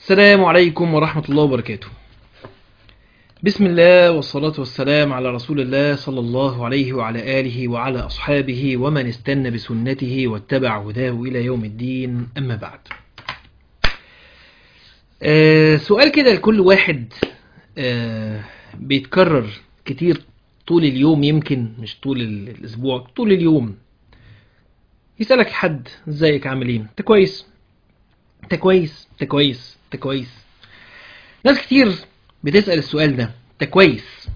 السلام عليكم ورحمة الله وبركاته بسم الله والصلاة والسلام على رسول الله صلى الله عليه وعلى آله وعلى أصحابه ومن استنى بسنته واتبع هداه إلى يوم الدين أما بعد آه سؤال كده لكل واحد آه بيتكرر كتير طول اليوم يمكن مش طول الأسبوع طول اليوم يسألك حد ازيك عامل ايه انت كويس انت كويس انت كويس انت كويس ناس كتير بتسأل السؤال ده انت كويس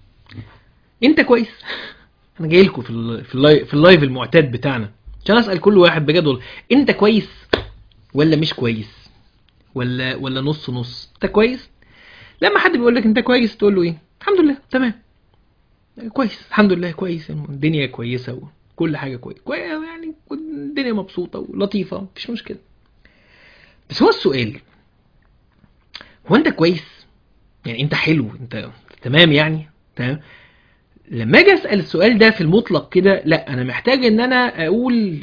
انت كويس انا جاي لكم في ال في اللايف, في اللايف المعتاد بتاعنا عشان اسال كل واحد بجد والله انت كويس ولا مش كويس ولا ولا نص نص انت كويس لما حد بيقول لك انت كويس تقول له ايه الحمد لله تمام كويس الحمد لله كويس الدنيا كويسه وكل حاجه كويس كويس يعني الدنيا مبسوطه ولطيفه مفيش مشكله بس هو السؤال هو انت كويس يعني انت حلو انت تمام يعني تمام لما اجي اسال السؤال ده في المطلق كده لا انا محتاج ان انا اقول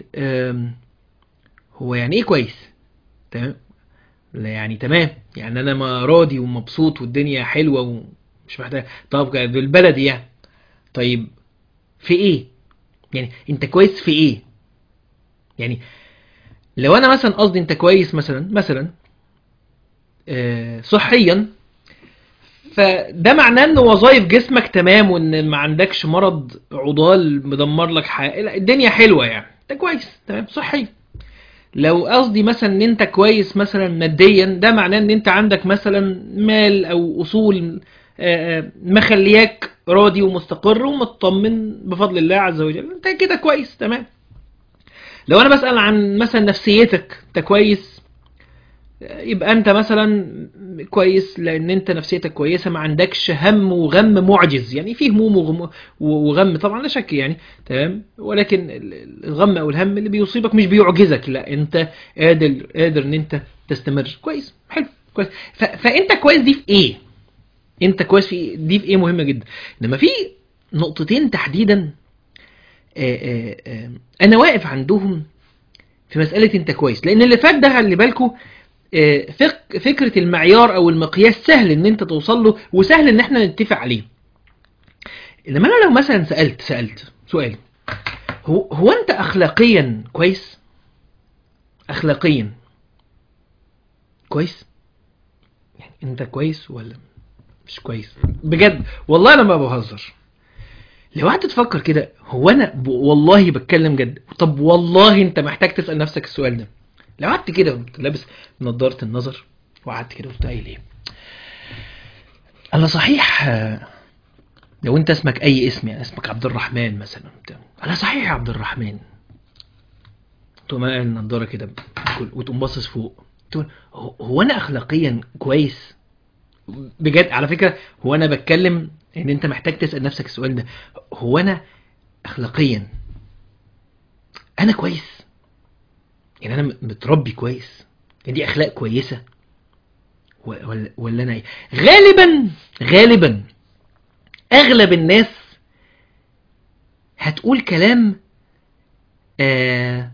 هو يعني ايه كويس تمام لا يعني تمام يعني انا ما راضي ومبسوط والدنيا حلوه ومش محتاج طب بالبلدي يعني طيب في ايه يعني انت كويس في ايه يعني لو انا مثلا قصدي انت كويس مثلا مثلا آه صحيا فده معناه ان وظائف جسمك تمام وان ما عندكش مرض عضال مدمر لك حياه الدنيا حلوه يعني انت كويس تمام صحي لو قصدي مثلا ان انت كويس مثلا ماديا ده معناه ان انت عندك مثلا مال او اصول مخلياك راضي ومستقر ومطمن بفضل الله عز وجل انت كده كويس تمام لو انا بسأل عن مثلا نفسيتك انت كويس يبقى انت مثلا كويس لان انت نفسيتك كويسة ما عندكش هم وغم معجز يعني في هموم وغم طبعا لا شك يعني تمام ولكن الغم او الهم اللي بيصيبك مش بيعجزك لا انت قادر قادر ان انت تستمر كويس حلو كويس فانت كويس دي في ايه انت كويس في دي في ايه مهمة جدا انما في نقطتين تحديدا آآ آآ انا واقف عندهم في مسألة انت كويس لان اللي فات ده خلي بالكم فكرة المعيار او المقياس سهل ان انت توصل له وسهل ان احنا نتفق عليه انما انا لو مثلا سألت سألت سؤال هو, هو انت اخلاقيا كويس اخلاقيا كويس يعني انت كويس ولا مش كويس بجد والله انا ما بهزر لو قعدت تفكر كده هو انا ب... والله بتكلم جد طب والله انت محتاج تسال نفسك السؤال ده لو قعدت كده وانت لابس نظاره النظر وقعدت كده وقلت قايل ايه انا صحيح لو انت اسمك اي اسم يعني اسمك عبد الرحمن مثلا انا صحيح يا عبد الرحمن تقوم قايل النضاره كده وتقوم باصص فوق تقول هو انا اخلاقيا كويس بجد على فكره هو انا بتكلم ان انت محتاج تسال نفسك السؤال ده هو انا اخلاقيا انا كويس يعني انا متربي كويس يعني دي اخلاق كويسه ولا ولا انا ايه غالبا غالبا اغلب الناس هتقول كلام آه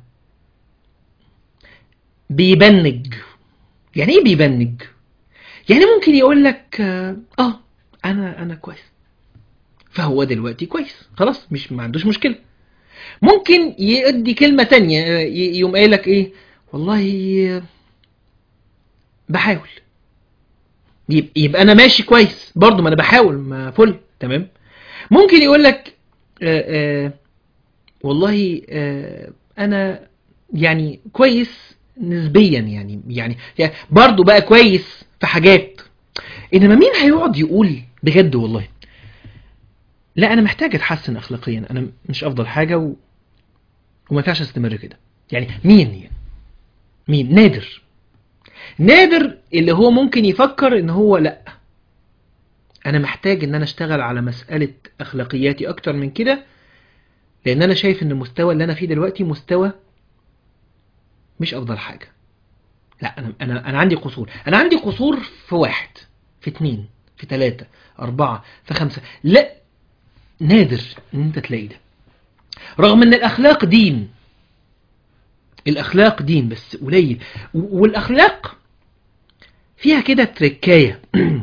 بيبنج يعني ايه بيبنج يعني ممكن يقول لك اه انا انا كويس فهو دلوقتي كويس خلاص مش ما عندوش مشكله ممكن يدي كلمه تانية يقوم قايل لك ايه والله بحاول يبقى انا ماشي كويس برضو ما انا بحاول ما فل تمام ممكن يقول لك آآ آآ والله آآ انا يعني كويس نسبيا يعني يعني, يعني برضو بقى كويس في حاجات انما مين هيقعد يقول بجد والله لا انا محتاج اتحسن اخلاقيا انا مش افضل حاجه و... وما ينفعش استمر كده يعني مين يعني مين نادر نادر اللي هو ممكن يفكر ان هو لا انا محتاج ان انا اشتغل على مسألة اخلاقياتي اكتر من كده لان انا شايف ان المستوى اللي انا فيه دلوقتي مستوى مش افضل حاجة لا انا انا انا عندي قصور انا عندي قصور في واحد في اتنين في تلاتة اربعة في خمسة لا نادر ان انت تلاقي ده رغم ان الاخلاق دين الاخلاق دين بس قليل والاخلاق فيها كده تركاية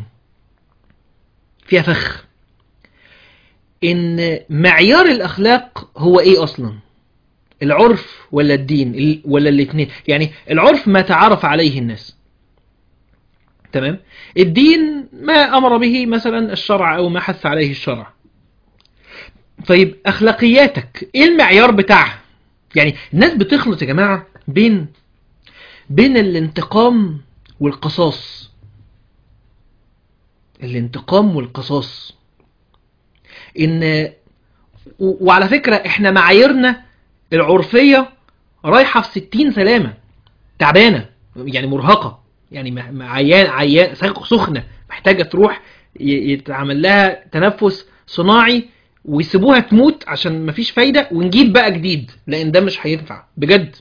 فيها فخ ان معيار الاخلاق هو ايه اصلا العرف ولا الدين ال- ولا الاثنين يعني العرف ما تعرف عليه الناس تمام الدين ما امر به مثلا الشرع او ما حث عليه الشرع طيب اخلاقياتك ايه المعيار بتاعها يعني الناس بتخلط يا جماعة بين بين الانتقام والقصاص الانتقام والقصاص ان و- وعلى فكرة احنا معاييرنا العرفية رايحة في ستين سلامة تعبانة يعني مرهقة يعني م- م- عيان عيان سخنة محتاجة تروح ي- يتعمل لها تنفس صناعي ويسيبوها تموت عشان مفيش فايدة ونجيب بقى جديد لان ده مش هينفع بجد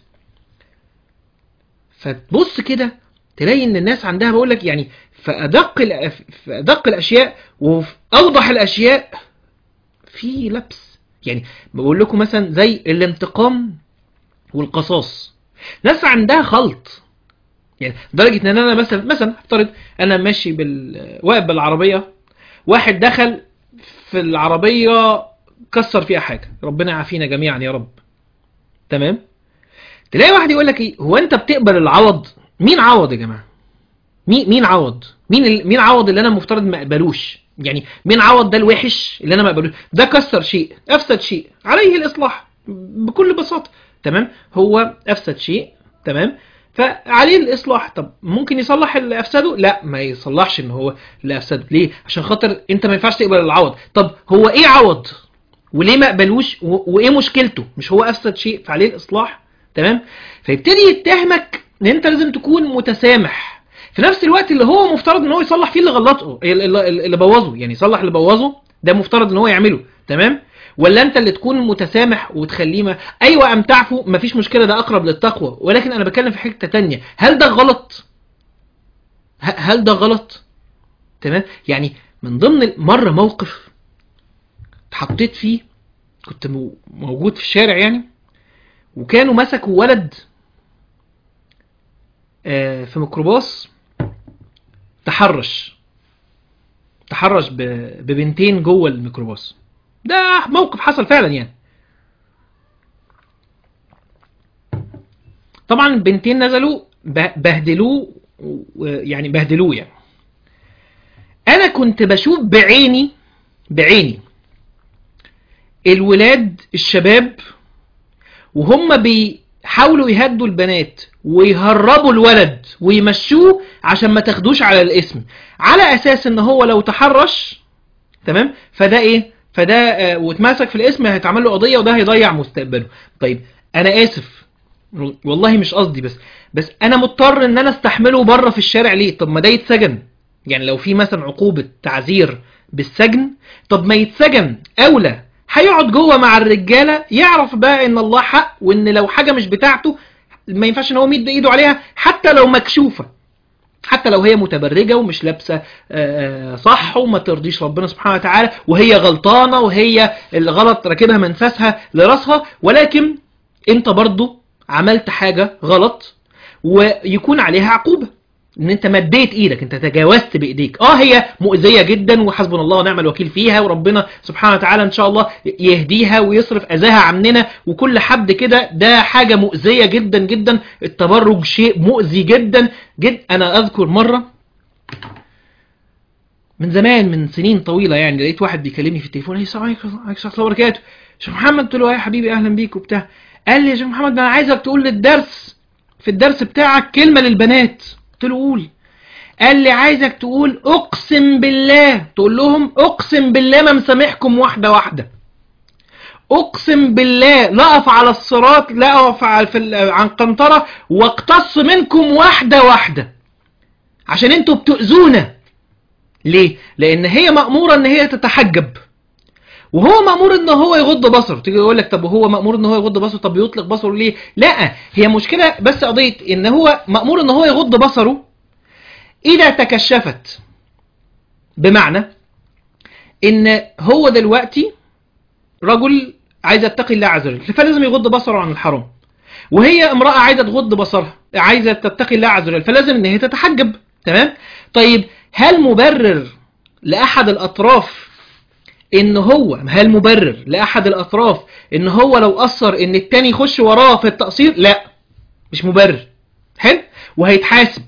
فتبص كده تلاقي ان الناس عندها بقول لك يعني في ادق الأ- في ادق الاشياء وفي اوضح الاشياء في لبس يعني بقول لكم مثلا زي الانتقام والقصاص ناس عندها خلط يعني لدرجه ان انا مثلا مثلا افترض انا ماشي بال واقف بالعربيه واحد دخل في العربيه كسر فيها حاجه ربنا يعافينا جميعا يا رب تمام تلاقي واحد يقول لك ايه هو انت بتقبل العوض مين عوض يا جماعه مين مين عوض مين ال... مين عوض اللي انا المفترض ما اقبلوش يعني مين عوض ده الوحش اللي انا ما اقبلوش ده كسر شيء افسد شيء عليه الاصلاح بكل بساطه تمام هو افسد شيء تمام فعليه الاصلاح طب ممكن يصلح اللي افسده لا ما يصلحش ان هو اللي افسده ليه عشان خاطر انت ما ينفعش تقبل العوض طب هو ايه عوض وليه ما قبلوش و... وايه مشكلته مش هو افسد شيء فعليه الاصلاح تمام فيبتدي يتهمك ان انت لازم تكون متسامح في نفس الوقت اللي هو مفترض ان هو يصلح فيه اللي غلطه اللي, اللي اللي بوظه يعني يصلح اللي بوظه ده مفترض ان هو يعمله تمام ولا انت اللي تكون متسامح وتخليه ما ايوه ام تعفو مفيش مشكله ده اقرب للتقوى ولكن انا بتكلم في حته تانية هل ده غلط ه- هل ده غلط تمام يعني من ضمن مره موقف اتحطيت فيه كنت مو- موجود في الشارع يعني وكانوا مسكوا ولد آه، في ميكروباص تحرش تحرش ب- ببنتين جوه الميكروباص ده موقف حصل فعلا يعني طبعا البنتين نزلوا ب- بهدلوه و- يعني بهدلوه يعني انا كنت بشوف بعيني بعيني الولاد الشباب وهم بيحاولوا يهدوا البنات ويهربوا الولد ويمشوه عشان ما تاخدوش على الاسم على اساس ان هو لو تحرش تمام فده ايه فده آه، واتمسك في الاسم هيتعمل له قضيه وده هيضيع مستقبله طيب انا اسف والله مش قصدي بس بس انا مضطر ان انا استحمله بره في الشارع ليه طب ما ده يتسجن يعني لو في مثلا عقوبه تعذير بالسجن طب ما يتسجن اولى هيقعد جوه مع الرجاله يعرف بقى ان الله حق وان لو حاجه مش بتاعته ما ينفعش ان هو يمد ايده عليها حتى لو مكشوفه حتى لو هي متبرجه ومش لابسه آه، آه، صح وما ترضيش ربنا سبحانه وتعالى وهي غلطانه وهي الغلط راكبها منفسها لراسها ولكن انت برضو عملت حاجه غلط ويكون عليها عقوبه ان انت مديت ايدك انت تجاوزت بايديك اه هي مؤذيه جدا وحسبنا الله ونعم الوكيل فيها وربنا سبحانه وتعالى ان شاء الله يهديها ويصرف اذاها عننا وكل حد كده ده حاجه مؤذيه جدا جدا التبرج شيء مؤذي جدا جدا انا اذكر مره من زمان من سنين طويله يعني لقيت واحد بيكلمني في التليفون ايه السلام عليكم وعليكم السلام ورحمه الله وبركاته شيخ محمد قلت له يا حبيبي اهلا بيك وبتاع قال لي يا شيخ محمد ده انا عايزك تقول لي الدرس في الدرس بتاعك كلمه للبنات قلت له قول قال لي عايزك تقول اقسم بالله تقول لهم اقسم بالله ما مسامحكم واحده واحده اقسم بالله لا اقف على الصراط لا اقف على في ال- عن قنطره واقتص منكم واحده واحده عشان انتوا بتؤذونا ليه لان هي ماموره ان هي تتحجب وهو مامور ان هو يغض بصره تيجي يقول لك طب وهو مامور ان هو يغض بصره طب يطلق بصره ليه لا هي مشكله بس قضيه ان هو مامور ان هو يغض بصره اذا تكشفت بمعنى ان هو دلوقتي رجل عايز يتقي الله عز وجل فلازم يغض بصره عن الحرام وهي امرأة عايزة تغض بصرها عايزة تتقي الله عز وجل فلازم ان هي تتحجب تمام طيب هل مبرر لأحد الأطراف إن هو هل مبرر لأحد الأطراف إن هو لو قصر إن التاني يخش وراه في التقصير لا مش مبرر حلو وهيتحاسب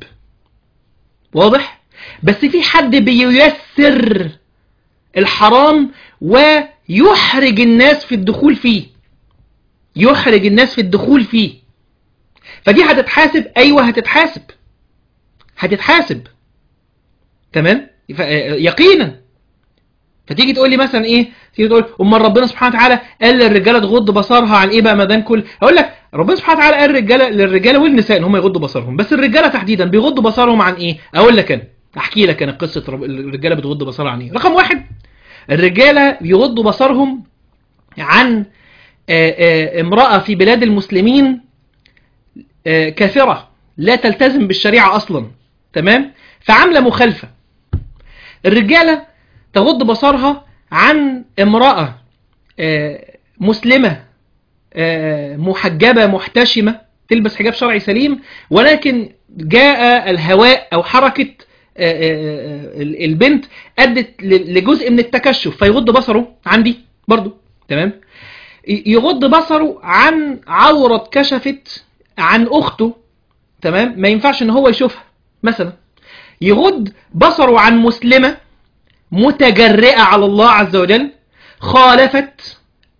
واضح بس في حد بييسر الحرام ويحرج الناس في الدخول فيه يحرج الناس في الدخول فيه فدي هتتحاسب ايوه هتتحاسب هتتحاسب تمام ف- يقينا فتيجي تقول لي مثلا ايه تيجي تقول امال ربنا سبحانه وتعالى قال للرجاله تغض بصرها عن ايه بقى ما دام كل اقول لك ربنا سبحانه وتعالى قال للرجاله للرجاله والنساء ان هم يغضوا بصرهم بس الرجاله تحديدا بيغضوا بصرهم عن ايه اقول لك انا احكي لك انا قصه رب- الرجاله بتغض بصرها عن ايه رقم واحد الرجاله بيغضوا بصرهم عن آه، آه، امراه في بلاد المسلمين آه، كافره لا تلتزم بالشريعه اصلا تمام فعامله مخالفه الرجاله تغض بصرها عن امراه آه، مسلمه آه، محجبه محتشمه تلبس حجاب شرعي سليم ولكن جاء الهواء او حركه آه، آه، آه، البنت ادت ل- لجزء من التكشف فيغض بصره عندي برضو تمام ي- يغض بصره عن عورة اتكشفت عن اخته تمام ما ينفعش ان هو يشوفها مثلا يغض بصره عن مسلمة متجرئة على الله عز وجل خالفت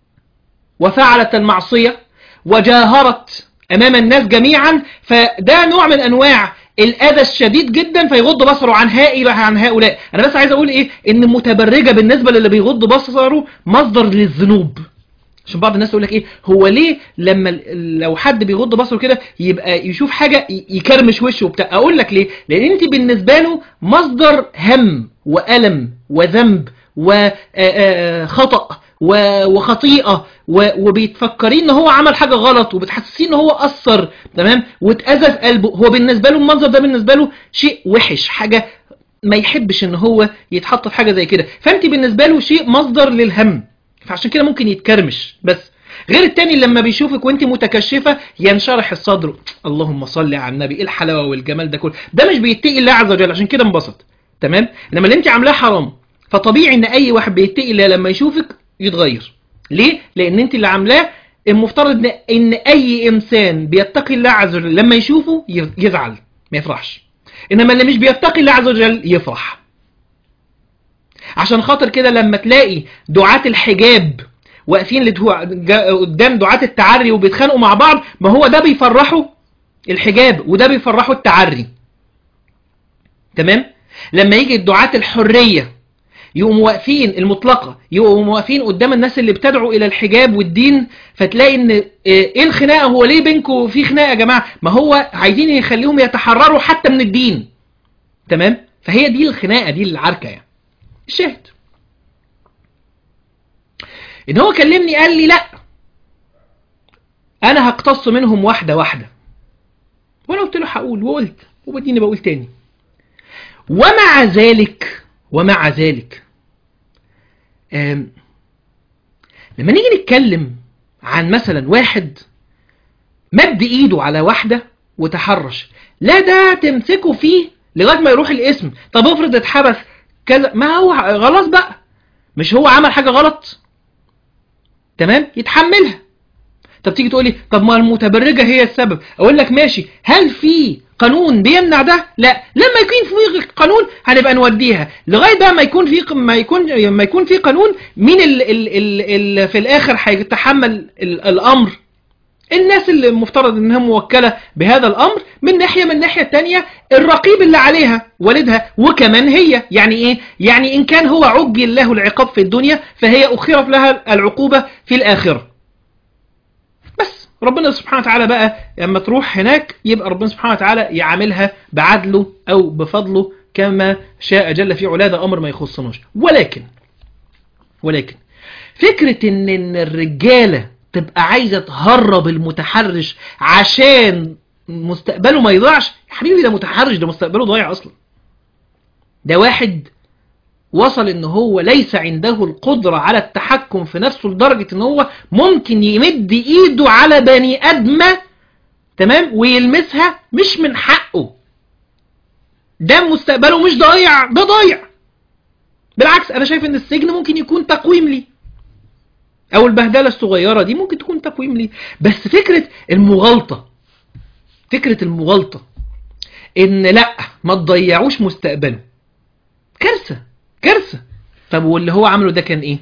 وفعلت المعصية وجاهرت أمام الناس جميعا فده نوع من أنواع الأذى الشديد جدا فيغض بصره عن هؤلاء عن هؤلاء أنا بس عايز أقول إيه إن المتبرجة بالنسبة للي بيغض بصره مصدر للذنوب عشان بعض الناس يقول لك ايه هو ليه لما ال- لو حد بيغض بصره كده يبقى يشوف حاجه ي- يكرمش وشه وبتاع اقول لك ليه لان انت بالنسبه له مصدر هم والم وذنب وخطا وخطيئه و- وبيتفكرين ان هو عمل حاجه غلط وبتحسسين ان هو قصر تمام واتاذى في قلبه هو بالنسبه له المنظر ده بالنسبه له شيء وحش حاجه ما يحبش ان هو يتحط في حاجه زي كده فانت بالنسبه له شيء مصدر للهم فعشان كده ممكن يتكرمش بس غير التاني لما بيشوفك وانت متكشفة ينشرح الصدر اللهم صل على النبي ايه الحلاوة والجمال ده كله ده مش بيتقي الله عز وجل عشان كده انبسط تمام انما اللي انت عاملاه حرام فطبيعي ان اي واحد بيتقي الله لما يشوفك يتغير ليه لان انت اللي عاملاه المفترض ان ان اي انسان بيتقي الله عز وجل لما يشوفه يزعل ما يفرحش انما اللي مش بيتقي الله عز وجل يفرح عشان خاطر كده لما تلاقي دعاة الحجاب واقفين لدعاء- جا- قدام دعاة التعري وبيتخانقوا مع بعض ما هو ده بيفرحوا الحجاب وده بيفرحوا التعري تمام لما يجي دعاة الحرية يقوموا واقفين المطلقة يقوموا واقفين قدام الناس اللي بتدعو إلى الحجاب والدين فتلاقي إن إيه إيه الخناقة هو ليه بينكم في خناقة يا جماعة ما هو عايزين يخليهم يتحرروا حتى من الدين تمام فهي دي الخناقة دي العركة يعني الشاهد ان هو كلمني قال لي لا انا هقتص منهم واحده واحده وانا قلت له هقول وقلت وبديني بقول تاني ومع ذلك ومع ذلك آم، لما نيجي نتكلم عن مثلا واحد مد ايده على واحده وتحرش لا ده تمسكه فيه لغايه ما يروح الاسم طب افرض اتحبس كذا ما هو خلاص بقى مش هو عمل حاجه غلط تمام يتحملها طب تيجي تقولي طب ما المتبرجه هي السبب اقول لك ماشي هل في قانون بيمنع ده لا لما يكون في قانون هنبقى نوديها لغايه بقى ما يكون في ما يكون ما يكون في قانون مين اللي اللي في الاخر هيتحمل ال- الامر الناس اللي المفترض انها موكله بهذا الامر من ناحيه من الناحيه الثانيه الرقيب اللي عليها والدها وكمان هي يعني ايه يعني ان كان هو عجل له العقاب في الدنيا فهي اخرت لها العقوبه في الاخره بس ربنا سبحانه وتعالى بقى لما تروح هناك يبقى ربنا سبحانه وتعالى يعاملها بعدله او بفضله كما شاء جل في علاه ده امر ما يخصناش ولكن ولكن فكرة ان ان الرجالة تبقى عايزة تهرب المتحرش عشان مستقبله ما يضيعش يا حبيبي ده متحرش ده مستقبله ضايع اصلا ده واحد وصل ان هو ليس عنده القدرة على التحكم في نفسه لدرجة ان هو ممكن يمد ايده على بني ادمة تمام ويلمسها مش من حقه ده مستقبله مش ضايع ده ضايع بالعكس انا شايف ان السجن ممكن يكون تقويم لي او البهدله الصغيره دي ممكن تكون تقويم لي بس فكره المغالطه فكره المغالطه ان لا ما تضيعوش مستقبله كارثه كارثه طب واللي هو عمله ده كان ايه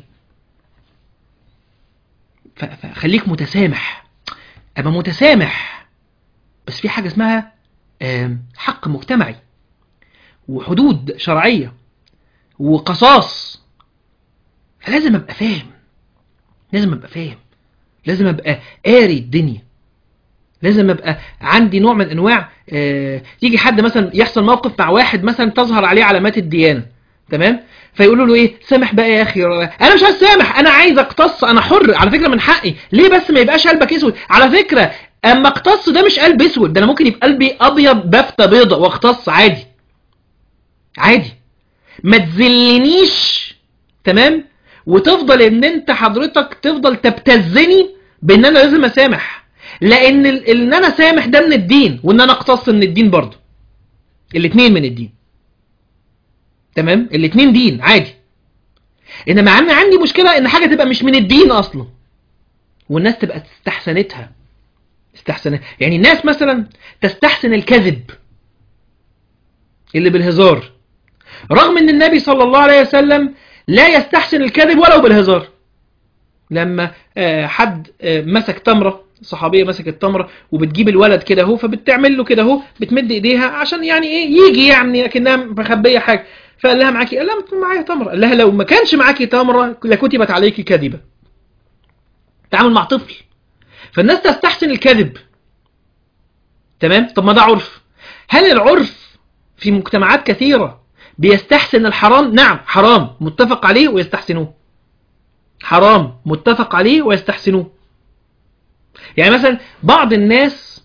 ف- فخليك متسامح ابقى متسامح بس في حاجه اسمها آم، حق مجتمعي وحدود شرعيه وقصاص فلازم ابقى فاهم لازم ابقى فاهم لازم ابقى قاري الدنيا لازم ابقى عندي نوع من انواع آه، يجي حد مثلا يحصل موقف مع واحد مثلا تظهر عليه علامات الديانه تمام فيقولوا له ايه سامح بقى يا اخي انا مش عايز سامح انا عايز اقتص انا حر على فكره من حقي ليه بس ما يبقاش قلبك اسود على فكره اما اقتص ده مش قلب اسود ده انا ممكن يبقى قلبي ابيض بفتة بيضة واقتص عادي عادي ما تذلنيش تمام وتفضل ان انت حضرتك تفضل تبتزني بان انا لازم اسامح لان ال- ان انا سامح ده من الدين وان انا اقتص من الدين برضه الاتنين من الدين تمام الاتنين دين عادي انما عندي عندي مشكله ان حاجه تبقى مش من الدين اصلا والناس تبقى استحسنتها استحسنت يعني الناس مثلا تستحسن الكذب اللي بالهزار رغم ان النبي صلى الله عليه وسلم لا يستحسن الكذب ولو بالهزار لما آه، حد آه، مسك تمرة صحابية مسكت تمرة وبتجيب الولد كده اهو فبتعمل له كده اهو بتمد ايديها عشان يعني ايه يجي يعني اكنها مخبية حاجة فقال لها معاكي قال لها ما معايا تمرة قال لها لو ما كانش معاكي تمرة لكتبت عليكي كذبة تعامل مع طفل فالناس تستحسن الكذب تمام طب ما ده عرف هل العرف في مجتمعات كثيرة بيستحسن الحرام نعم حرام متفق عليه ويستحسنوه حرام متفق عليه ويستحسنوه يعني مثلا بعض الناس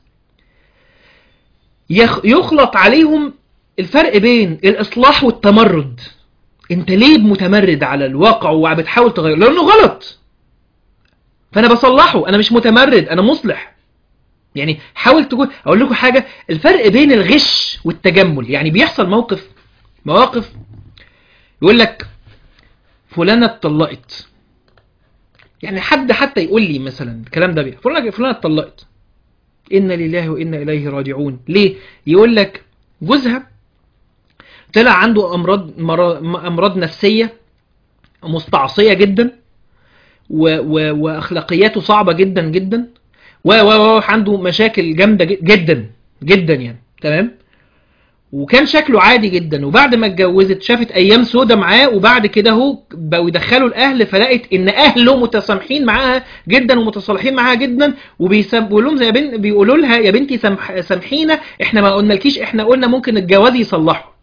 يخ- يخلط عليهم الفرق بين الإصلاح والتمرد انت ليه متمرد على الواقع وبتحاول تغيره لأنه غلط فأنا بصلحه أنا مش متمرد أنا مصلح يعني حاول تقول أقول لكم حاجة الفرق بين الغش والتجمل يعني بيحصل موقف مواقف يقول لك فلانة اتطلقت يعني حد حتى يقول لي مثلا الكلام ده بيه فلانة فلانة اتطلقت إنا لله وإنا إليه راجعون ليه يقول لك جوزها طلع عنده أمراض مرا- أمراض نفسية مستعصية جدا و و وأخلاقياته صعبة جدا جدا و و و عنده مشاكل جامدة ج- جدا جدا يعني تمام وكان شكله عادي جدا وبعد ما اتجوزت شافت ايام سودة معاه وبعد كده هو بقوا يدخلوا الاهل فلقت ان اهله متسامحين معاها جدا ومتصالحين معاها جدا وبيقولوا لهم زي بن بيقولوا لها يا بنتي سامح سامحينا احنا ما قلنالكيش احنا قلنا ممكن الجواز يصلحه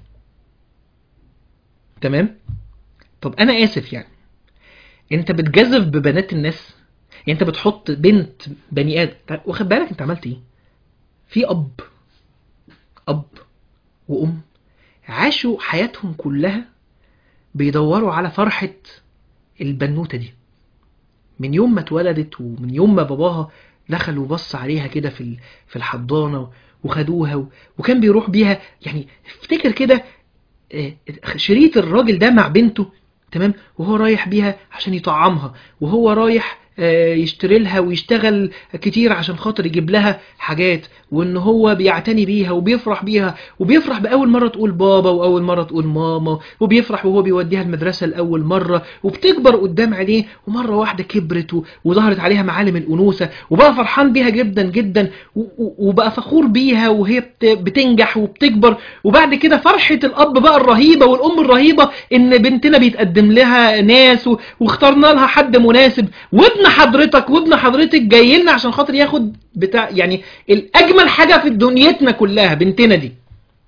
تمام طب انا اسف يعني انت بتجذب ببنات الناس يعني انت بتحط بنت بني ادم طب واخد بالك انت عملت ايه في اب اب وام عاشوا حياتهم كلها بيدوروا على فرحة البنوتة دي من يوم ما اتولدت ومن يوم ما باباها دخل وبص عليها كده في ال- في الحضانة وخدوها و- وكان بيروح بيها يعني افتكر كده آه، شريط الراجل ده مع بنته تمام وهو رايح بيها عشان يطعمها وهو رايح آه، يشتري لها ويشتغل كتير عشان خاطر يجيب لها حاجات وان هو بيعتني بيها وبيفرح بيها وبيفرح باول مره تقول بابا واول مره تقول ماما وبيفرح وهو بيوديها المدرسه لاول مره وبتكبر قدام عينيه ومره واحده كبرت و- وظهرت عليها معالم الانوثه وبقى فرحان بيها جدا جدا و- و- وبقى فخور بيها وهي بت- بتنجح وبتكبر وبعد كده فرحه الاب بقى الرهيبه والام الرهيبه ان بنتنا بيتقدم لها ناس و- واخترنا لها حد مناسب وابن حضرتك وابن حضرتك جاي لنا عشان خاطر ياخد بتاع يعني الاجمل حاجه في دنيتنا كلها بنتنا دي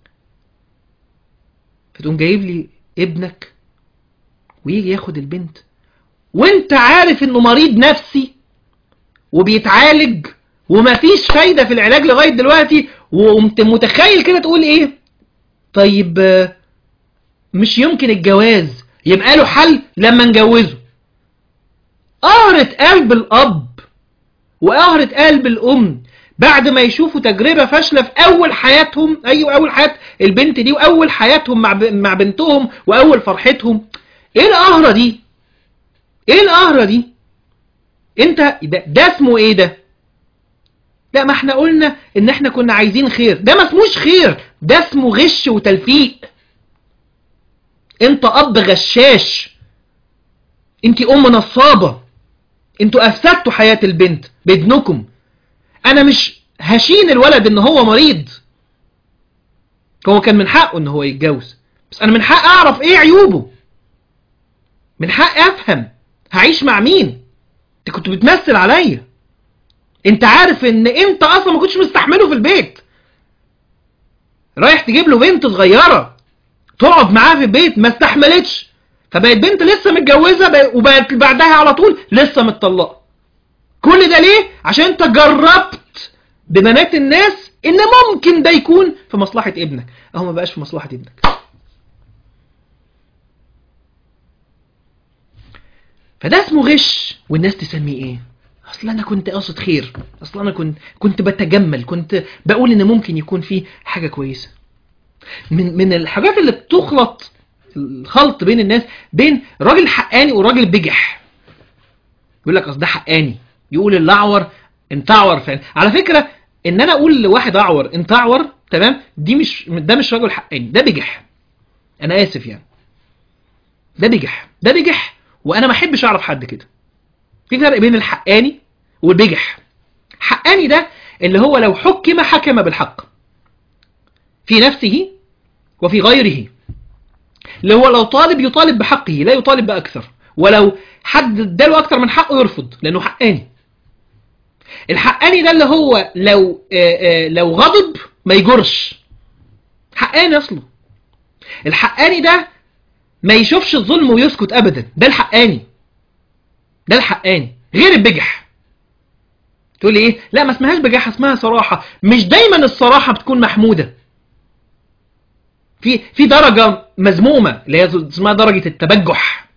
فتقوم جايب لي ابنك ويجي ياخد البنت وانت عارف انه مريض نفسي وبيتعالج ومفيش فايده في العلاج لغايه دلوقتي وقمت متخيل كده تقول ايه طيب آه، مش يمكن الجواز يبقى له حل لما نجوزه قهرة قلب الأب وقهرة قلب الأم بعد ما يشوفوا تجربة فاشلة في أول حياتهم أيوة أول حياة البنت دي وأول حياتهم مع ب... مع بنتهم وأول فرحتهم إيه القهرة دي؟ إيه القهرة دي؟ أنت ده, ده اسمه إيه ده؟ لا ما احنا قلنا إن احنا كنا عايزين خير ده ما اسموش خير ده اسمه غش وتلفيق أنت أب غشاش أنت أم نصابة أنتوا أفسدتوا حياة البنت بابنكم انا مش هشين الولد ان هو مريض هو كان من حقه ان هو يتجوز بس انا من حق اعرف ايه عيوبه من حق افهم هعيش مع مين انت كنت بتمثل عليا انت عارف ان انت اصلا ما كنتش مستحمله في البيت رايح تجيب له بنت صغيرة تقعد معاه في البيت ما استحملتش فبقت بنت لسه متجوزة وبقت بعدها على طول لسه متطلقة كل ده ليه؟ عشان انت جربت ببنات الناس ان ممكن ده يكون في مصلحة ابنك اهو ما بقاش في مصلحة ابنك فده اسمه غش والناس تسميه ايه اصل انا كنت قاصد خير اصل انا كنت كنت بتجمل كنت بقول ان ممكن يكون فيه حاجة كويسة من من الحاجات اللي بتخلط الخلط بين الناس بين راجل حقاني وراجل بجح يقول لك اصل ده حقاني يقول الاعور انت اعور فعلا على فكرة ان انا اقول لواحد اعور انت اعور تمام دي مش ده مش رجل حقاني ده بجح انا اسف يعني ده بجح ده بجح وانا ما احبش اعرف حد كده في فرق بين الحقاني والبجح حقاني ده اللي هو لو حكم حكم بالحق في نفسه وفي غيره اللي هو لو طالب يطالب بحقه لا يطالب بأكثر ولو حد اداله أكثر من حقه يرفض لأنه حقاني الحقاني ده اللي هو لو آآ آآ لو غضب ما يجرش حقاني أصله الحقاني ده ما يشوفش الظلم ويسكت أبدا ده الحقاني ده الحقاني غير البجح تقول لي ايه لا ما اسمهاش بجاحة اسمها صراحة مش دايما الصراحة بتكون محمودة في في درجة مذمومة اللي هي اسمها درجة التبجح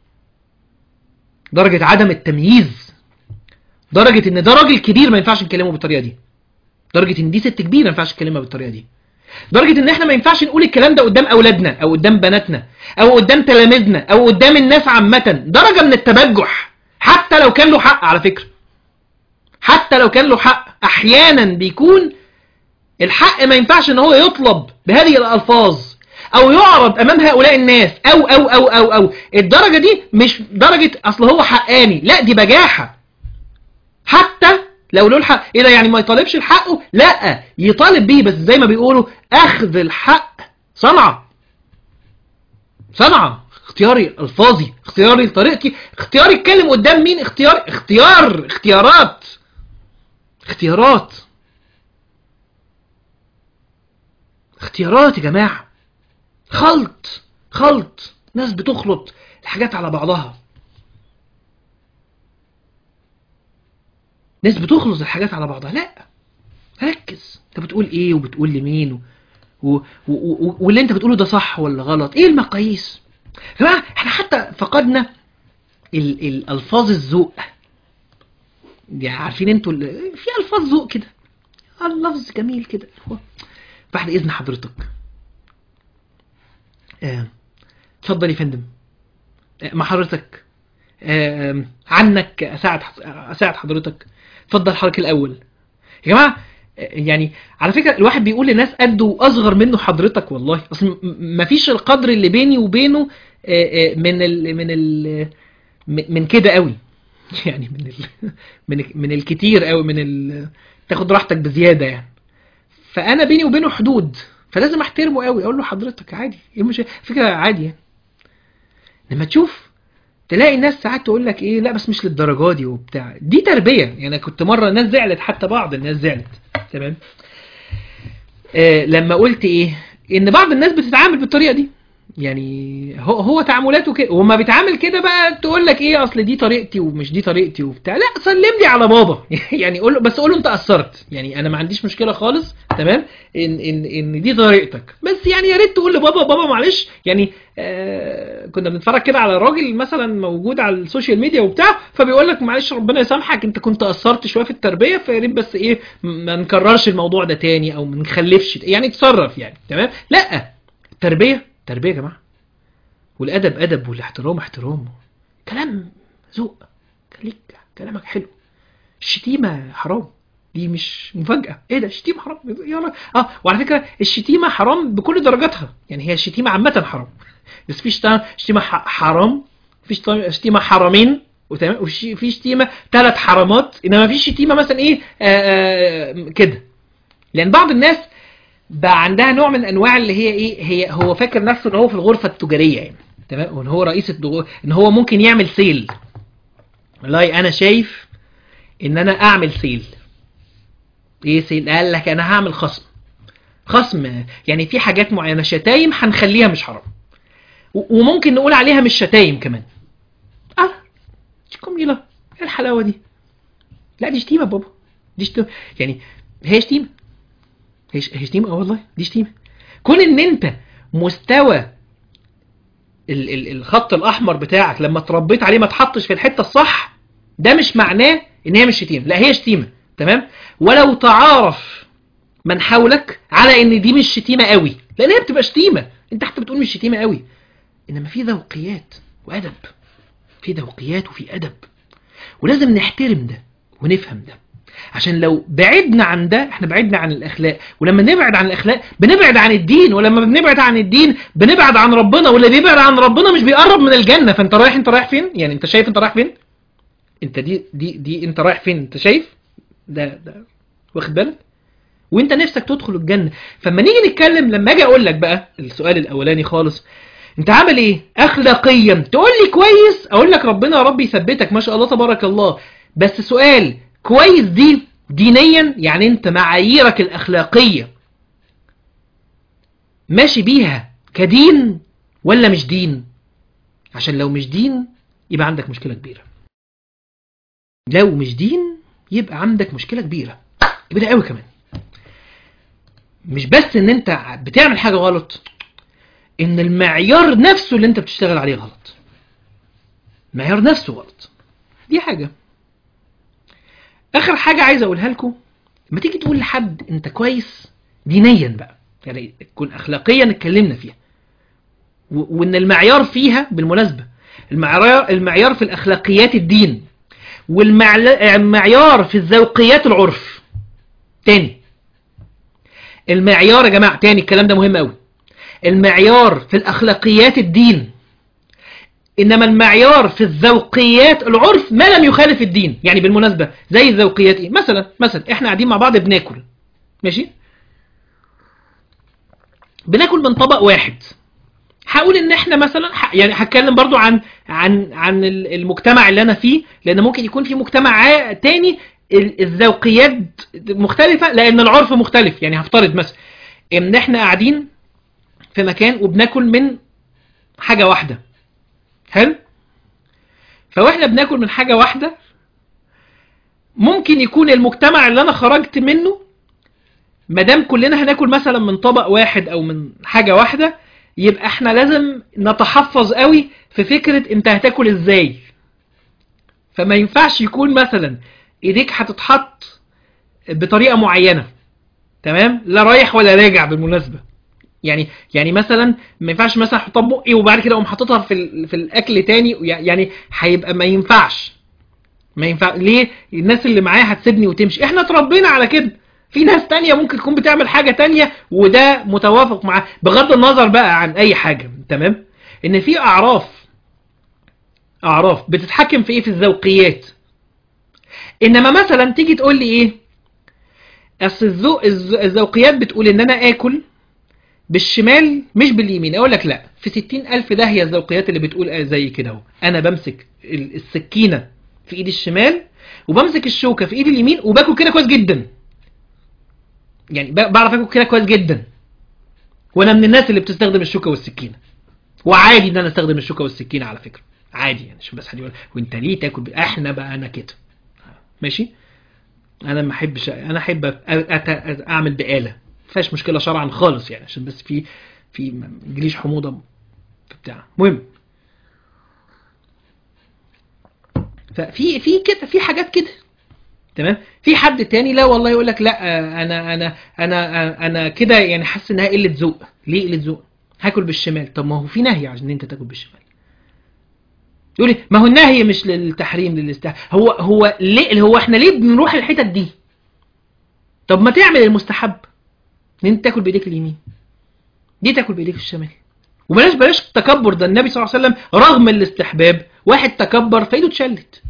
درجة عدم التمييز درجة ان ده راجل كبير ما ينفعش نكلمه بالطريقة دي درجة ان دي ست كبيرة ما ينفعش نكلمها بالطريقة دي درجة ان احنا ما ينفعش نقول الكلام ده قدام اولادنا او قدام بناتنا او قدام تلاميذنا او قدام الناس عامة درجة من التبجح حتى لو كان له حق على فكرة حتى لو كان له حق احيانا بيكون الحق ما ينفعش ان هو يطلب بهذه الالفاظ او يعرض امام هؤلاء الناس او او او او او الدرجة دي مش درجة اصل هو حقاني لا دي بجاحة حتى لو له الحق ايه ده يعني ما يطالبش الحق لا يطالب بيه بس زي ما بيقولوا اخذ الحق صنعة صنعة اختياري الفاظي اختياري طريقتي اختياري اتكلم قدام مين اختيار اختيار اختيارات اختيارات اختيارات يا جماعة خلط خلط ناس بتخلط الحاجات على بعضها ناس بتخلط الحاجات على بعضها لا ركز انت بتقول ايه وبتقول لمين و... و... و... و... واللي انت بتقوله ده صح ولا غلط ايه المقاييس يا جماعه احنا حتى فقدنا ال... الالفاظ الذوق يعني عارفين انتوا ال... في الفاظ ذوق كده اللفظ جميل كده بعد اذن حضرتك آه. اتفضل يا فندم آه. مع حضرتك آه. عنك اساعد اساعد حضرتك اتفضل حضرتك الاول يا جماعه يعني على فكره الواحد بيقول لناس قده واصغر منه حضرتك والله اصل مفيش القدر اللي بيني وبينه من ال من ال من كده قوي يعني من ال من من الكتير قوي من ال تاخد راحتك بزياده يعني فانا بيني وبينه حدود فلازم احترمه قوي اقول له حضرتك عادي ايه مش فكره عادي يعني لما تشوف تلاقي الناس ساعات تقول لك ايه لا بس مش للدرجه دي وبتاع دي تربيه يعني انا كنت مره الناس زعلت حتى بعض الناس زعلت تمام آه لما قلت ايه ان بعض الناس بتتعامل بالطريقه دي يعني هو هو تعاملاته كده وما بيتعامل كده بقى تقول لك ايه اصل دي طريقتي ومش دي طريقتي وبتاع لا سلم لي على بابا يعني قول له بس قول له انت قصرت يعني انا ما عنديش مشكله خالص تمام ان ان ان دي طريقتك بس يعني يا ريت تقول لبابا بابا معلش يعني آه كنا بنتفرج كده على راجل مثلا موجود على السوشيال ميديا وبتاع فبيقول لك معلش ربنا يسامحك انت كنت قصرت شويه في التربيه فيا ريت بس ايه ما نكررش الموضوع ده تاني او ما نخلفش يعني تصرف يعني تمام لا التربيه تربيه يا جماعه والادب ادب والاحترام احترام كلام ذوق خليك كلامك حلو الشتيمه حرام دي مش مفاجاه ايه ده الشتيمه حرام يلا اه وعلى فكره الشتيمه حرام بكل درجاتها يعني هي الشتيمه عامه حرام بس في شتا- شتيمه ح- حرام في شتا- شتيمه حرامين وتمام وفي شتيمه ثلاث حرامات انما في شتيمه مثلا ايه آه آه كده لان بعض الناس بقى عندها نوع من انواع اللي هي ايه هي هو فاكر نفسه ان هو في الغرفه التجاريه يعني تمام وان هو رئيس الدغو... ان هو ممكن يعمل سيل والله انا شايف ان انا اعمل سيل ايه سيل قال لك انا هعمل خصم خصم يعني في حاجات معينه شتايم هنخليها مش حرام و- وممكن نقول عليها مش شتايم كمان اه شكم ايه ايه الحلاوه دي لا دي شتيمه يا بابا دي شتيمه يعني هي شتيمه هي ش- هي شتيمه اه والله دي شتيمه كون ان انت مستوى ال ال الخط الاحمر بتاعك لما اتربيت عليه ما تحطش في الحته الصح ده مش معناه ان هي مش شتيمه لا هي شتيمه تمام ولو تعارف من حولك على ان دي مش شتيمه قوي لان هي بتبقى شتيمه انت حتى بتقول مش شتيمه قوي انما في ذوقيات وادب في ذوقيات وفي ادب ولازم نحترم ده ونفهم ده عشان لو بعدنا عن ده احنا بعدنا عن الاخلاق ولما نبعد عن الاخلاق بنبعد عن الدين ولما بنبعد عن الدين بنبعد عن ربنا واللي بيبعد عن ربنا مش بيقرب من الجنه فانت رايح انت رايح فين يعني انت شايف انت رايح فين انت دي دي دي انت رايح فين انت شايف ده ده واخد بالك وانت نفسك تدخل الجنه فلما نيجي نتكلم لما اجي اقول لك بقى السؤال الاولاني خالص انت عامل ايه اخلاقيا تقول لي كويس اقول لك ربنا يا رب يثبتك ما شاء الله تبارك الله بس سؤال كويس دي دينيا يعني انت معاييرك الاخلاقيه ماشي بيها كدين ولا مش دين عشان لو مش دين يبقى عندك مشكله كبيره لو مش دين يبقى عندك مشكله كبيره يبقى ده قوي كمان مش بس ان انت بتعمل حاجه غلط ان المعيار نفسه اللي انت بتشتغل عليه غلط المعيار نفسه غلط دي حاجه اخر حاجه عايز اقولها لكم لما تيجي تقول لحد انت كويس دينيا بقى يعني تكون اخلاقيا اتكلمنا فيها و- وان المعيار فيها بالمناسبه المعيار المعيار في الاخلاقيات الدين والمعيار في الذوقيات العرف تاني المعيار يا جماعه تاني الكلام ده مهم قوي المعيار في الاخلاقيات الدين انما المعيار في الذوقيات العرف ما لم يخالف الدين يعني بالمناسبه زي الذوقيات ايه مثلا مثلا احنا قاعدين مع بعض بناكل ماشي بناكل من طبق واحد هقول ان احنا مثلا ح- يعني هتكلم برضو عن عن عن ال- المجتمع اللي انا فيه لان ممكن يكون في مجتمع عا- تاني ال- الذوقيات مختلفه لان العرف مختلف يعني هفترض مثلا ان احنا قاعدين في مكان وبناكل من حاجه واحده حلو فواحنا بناكل من حاجه واحده ممكن يكون المجتمع اللي انا خرجت منه ما دام كلنا هناكل مثلا من طبق واحد او من حاجه واحده يبقى احنا لازم نتحفظ قوي في فكره انت هتاكل ازاي فما ينفعش يكون مثلا ايديك هتتحط بطريقه معينه تمام لا رايح ولا راجع بالمناسبه يعني يعني مثلا ما ينفعش مثلا احطها بقي وبعد كده اقوم حاططها في ال- في الاكل تاني يعني هيبقى ما ينفعش ما ينفع ليه الناس اللي معايا هتسيبني وتمشي احنا اتربينا على كده في ناس تانية ممكن تكون بتعمل حاجة تانية وده متوافق مع بغض النظر بقى عن اي حاجة تمام ان في اعراف اعراف بتتحكم في ايه في الذوقيات انما مثلا تيجي تقول لي ايه اصل الذوق الذ- الذوقيات بتقول ان انا اكل بالشمال مش باليمين اقول لك لا في ستين الف ده هي الذوقيات اللي بتقول آه زي كده اهو انا بمسك ال- السكينة في ايدي الشمال وبمسك الشوكة في ايدي اليمين وباكل كده كويس جدا يعني ب- بعرف اكل كده كويس جدا وانا من الناس اللي بتستخدم الشوكة والسكينة وعادي ان انا استخدم الشوكه والسكينه على فكره عادي يعني عشان بس حد يقول وانت ليه تاكل ب... احنا بقى انا كده ماشي انا ما احبش انا احب أت... أت... اعمل بآلة ما فيهاش مشكله شرعا خالص يعني عشان بس في في ما يجيليش حموضه في بتاع المهم ففي في كده في حاجات كده تمام في حد تاني لا والله يقول لك لا آه، انا انا انا انا كده يعني حاسس انها قله ذوق ليه قله ذوق هاكل بالشمال طب ما هو في نهي عشان انت تاكل بالشمال يقول لي ما هو النهي مش للتحريم للاستحباب هو هو ليه هو احنا ليه بنروح الحتت دي طب ما تعمل المستحب ان انت تاكل بايديك اليمين دي تاكل بايديك الشمال وبلاش بلاش التكبر ده النبي صلى الله عليه وسلم رغم الاستحباب واحد تكبر فايده اتشلت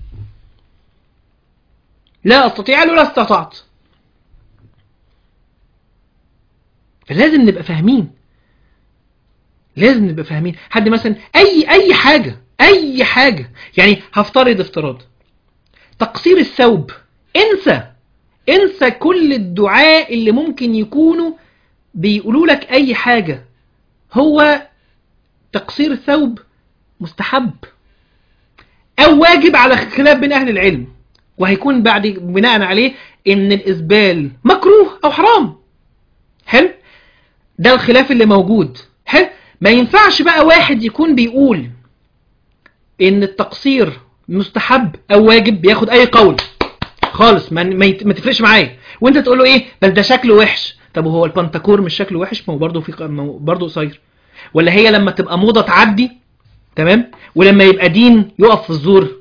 لا استطيع له لا استطعت فلازم نبقى فاهمين لازم نبقى فاهمين حد مثلا اي اي حاجه اي حاجه يعني هفترض افتراض تقصير الثوب انسى انسى كل الدعاء اللي ممكن يكونوا بيقولوا لك اي حاجه هو تقصير الثوب مستحب او واجب على خلاف بين اهل العلم وهيكون بعد بناء عليه ان الاسبال مكروه او حرام حلو ده الخلاف اللي موجود حلو ما ينفعش بقى واحد يكون بيقول ان التقصير مستحب او واجب بياخد اي قول خالص ما ما, يت- ما تفرقش معايا وانت تقول له ايه بس ده شكله وحش طب هو البنتكور مش شكله وحش ما هو برضه في ق- ما هو برضه قصير ولا هي لما تبقى موضه تعدي تمام ولما يبقى دين يقف في الزور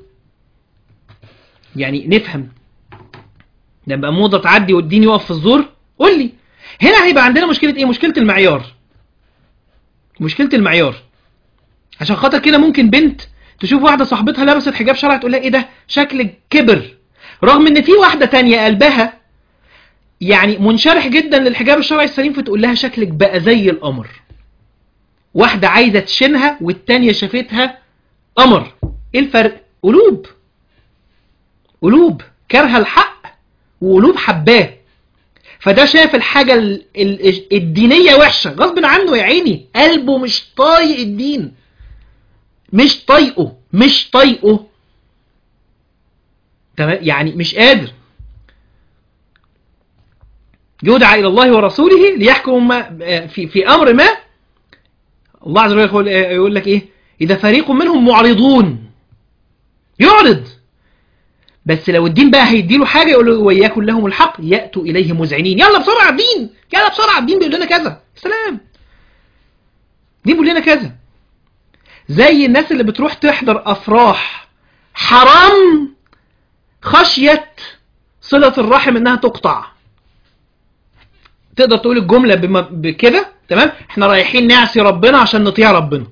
يعني نفهم لما موضه تعدي والدين يقف في الزور قول لي هنا هيبقى عندنا مشكله ايه مشكله المعيار مشكله المعيار عشان خاطر كده ممكن بنت تشوف واحده صاحبتها لبست حجاب شرعي تقول لها ايه ده شكلك كبر رغم ان في واحده تانية قلبها يعني منشرح جدا للحجاب الشرعي السليم فتقول لها شكلك بقى زي القمر واحده عايزه تشينها والتانية شافتها قمر ايه الفرق قلوب قلوب كارهه الحق وقلوب حباه فده شايف الحاجة ال- ال- الدينية وحشة غصب عنه يا عيني قلبه مش طايق الدين مش طايقه مش طايقه تمام يعني مش قادر يدعى إلى الله ورسوله ليحكم ما في في أمر ما الله عز وجل يقول, يقول لك إيه إذا فريق منهم معرضون يعرض بس لو الدين بقى هيديله حاجة يقول له وإياكم لهم الحق يأتوا إليه مذعنين يلا بسرعة الدين يلا بسرعة الدين بيقول لنا كذا سلام الدين بيقول لنا كذا زي الناس اللي بتروح تحضر أفراح حرام خشية صلة الرحم إنها تقطع تقدر تقول الجملة بما- بكده تمام احنا رايحين نعصي ربنا عشان نطيع ربنا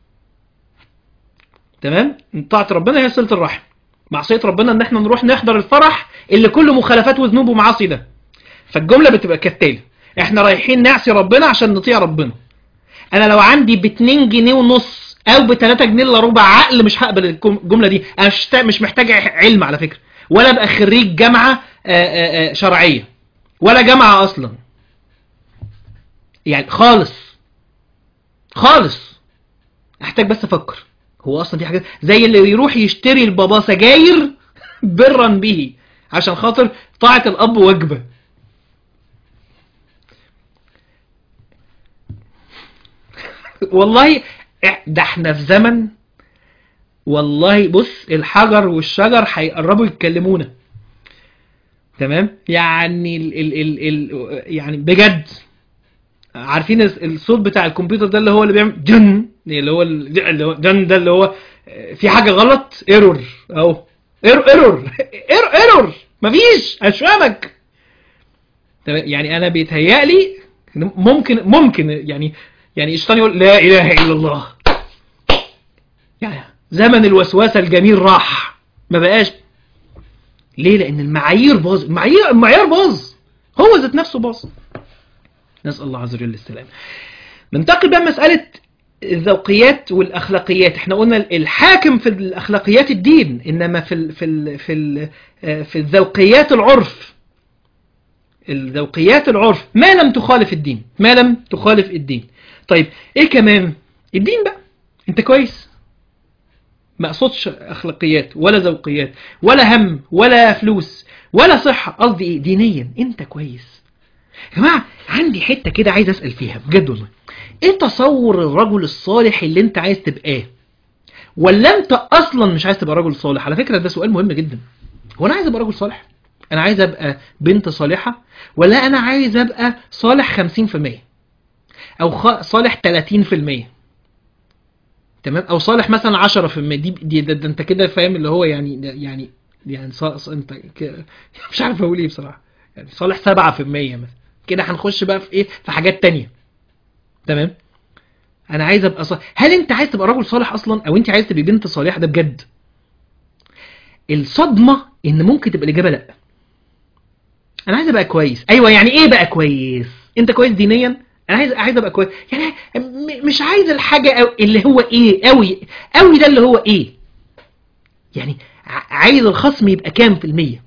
تمام طاعة ربنا هي صلة الرحم معصية ربنا ان احنا نروح نحضر الفرح اللي كله مخالفات وذنوب ومعاصي ده فالجملة بتبقى كالتالي احنا رايحين نعصي ربنا عشان نطيع ربنا انا لو عندي ب 2 جنيه ونص او ب 3 جنيه الا ربع عقل مش هقبل الجم- الجملة دي انا مش محتاج- مش محتاج علم على فكرة ولا ابقى خريج جامعة آه، آه، آه، شرعية ولا جامعة اصلا يعني خالص خالص احتاج بس افكر هو اصلا دي حاجات زي اللي يروح يشتري لبابا سجاير برا به عشان خاطر طاعة الاب واجبة والله إح- ده احنا في زمن والله بص الحجر والشجر هيقربوا يتكلمونا تمام يعني ال ال ال ال يعني بجد عارفين الس- الصوت بتاع الكمبيوتر ده اللي هو اللي بيعمل جن اللي هو ال- اللي هو جن ده اللي هو في حاجه غلط ايرور اهو ايرور ايرور ايرور ايرور مفيش مش فاهمك تمام يعني انا بيتهيألي إن ممكن ممكن يعني يعني الشيطان يقول لا اله الا الله يعني زمن الوسوسه الجميل راح ما بقاش ليه لان المعايير باظ المعايير المعيار باظ هو ذات نفسه باظ نسأل الله عز وجل السلام ننتقل بقى مسألة الذوقيات والأخلاقيات احنا قلنا الحاكم في الأخلاقيات الدين إنما في ال في ال في ال في الذوقيات العرف الذوقيات العرف ما لم تخالف الدين ما لم تخالف الدين طيب ايه كمان الدين بقى انت كويس ما اقصدش اخلاقيات ولا ذوقيات ولا هم ولا فلوس ولا صحة قصدي ايه دينيا انت كويس يا جماعة عندي حتة كده عايز اسأل فيها بجد والله ايه تصور الرجل الصالح اللي انت عايز تبقاه ولا انت اصلا مش عايز تبقى رجل صالح على فكرة ده سؤال مهم جدا هو انا عايز ابقى رجل صالح انا عايز ابقى بنت صالحة ولا انا عايز ابقى صالح 50% او خ- صالح 30% تمام او صالح مثلا 10% دي دي ده, ده انت كده فاهم اللي هو يعني يعني يعني صا صا- انت ك... مش عارف اقول ايه بصراحه يعني صالح 7% مثلا كده هنخش بقى في ايه في حاجات تانية تمام انا عايز ابقى صالح هل انت عايز تبقى راجل صالح اصلا او انت عايز تبقى بنت صالحه ده بجد الصدمه ان ممكن تبقى الاجابه لا انا عايز ابقى كويس ايوه يعني ايه بقى كويس انت كويس دينيا انا عايز عايز ابقى كويس يعني م- مش عايز الحاجه أو اللي هو ايه قوي قوي ده اللي هو ايه يعني ع- عايز الخصم يبقى كام في المية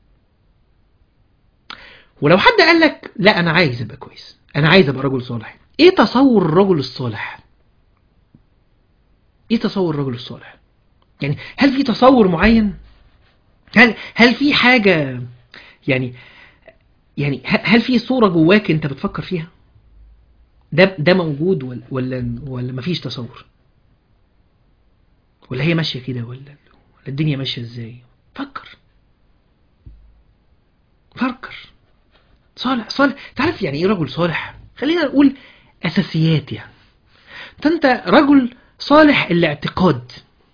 ولو حد قال لك لا انا عايز ابقى كويس انا عايز ابقى رجل صالح ايه تصور الرجل الصالح ايه تصور الرجل الصالح يعني هل في تصور معين هل هل في حاجه يعني يعني ه- هل في صوره جواك انت بتفكر فيها ده ده موجود ولا ولا ولا مفيش تصور ولا هي ماشيه كده ولا ولا الدنيا ماشيه ازاي فكر فكر صالح صالح تعرف يعني ايه رجل صالح خلينا نقول اساسيات يعني ده انت رجل صالح الاعتقاد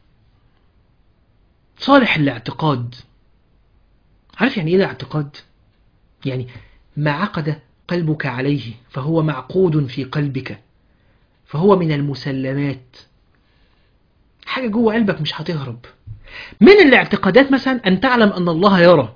صالح الاعتقاد عارف يعني ايه الاعتقاد يعني ما عقد قلبك عليه فهو معقود في قلبك فهو من المسلمات حاجة جوه قلبك مش هتهرب من الاعتقادات مثلا أن تعلم أن الله يرى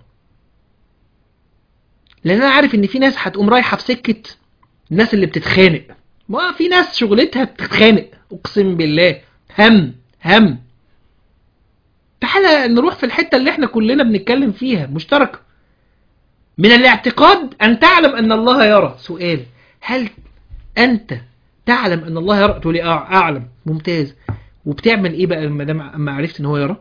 لأن أنا عارف إن في ناس هتقوم رايحة في سكة الناس اللي بتتخانق ما في ناس شغلتها بتتخانق أقسم بالله هم هم تعالى نروح في الحتة اللي احنا كلنا بنتكلم فيها مشتركة من الاعتقاد أن تعلم أن الله يرى سؤال هل أنت تعلم أن الله يرى تقول لي آه أعلم ممتاز وبتعمل إيه بقى ما دام أما عرفت أن هو يرى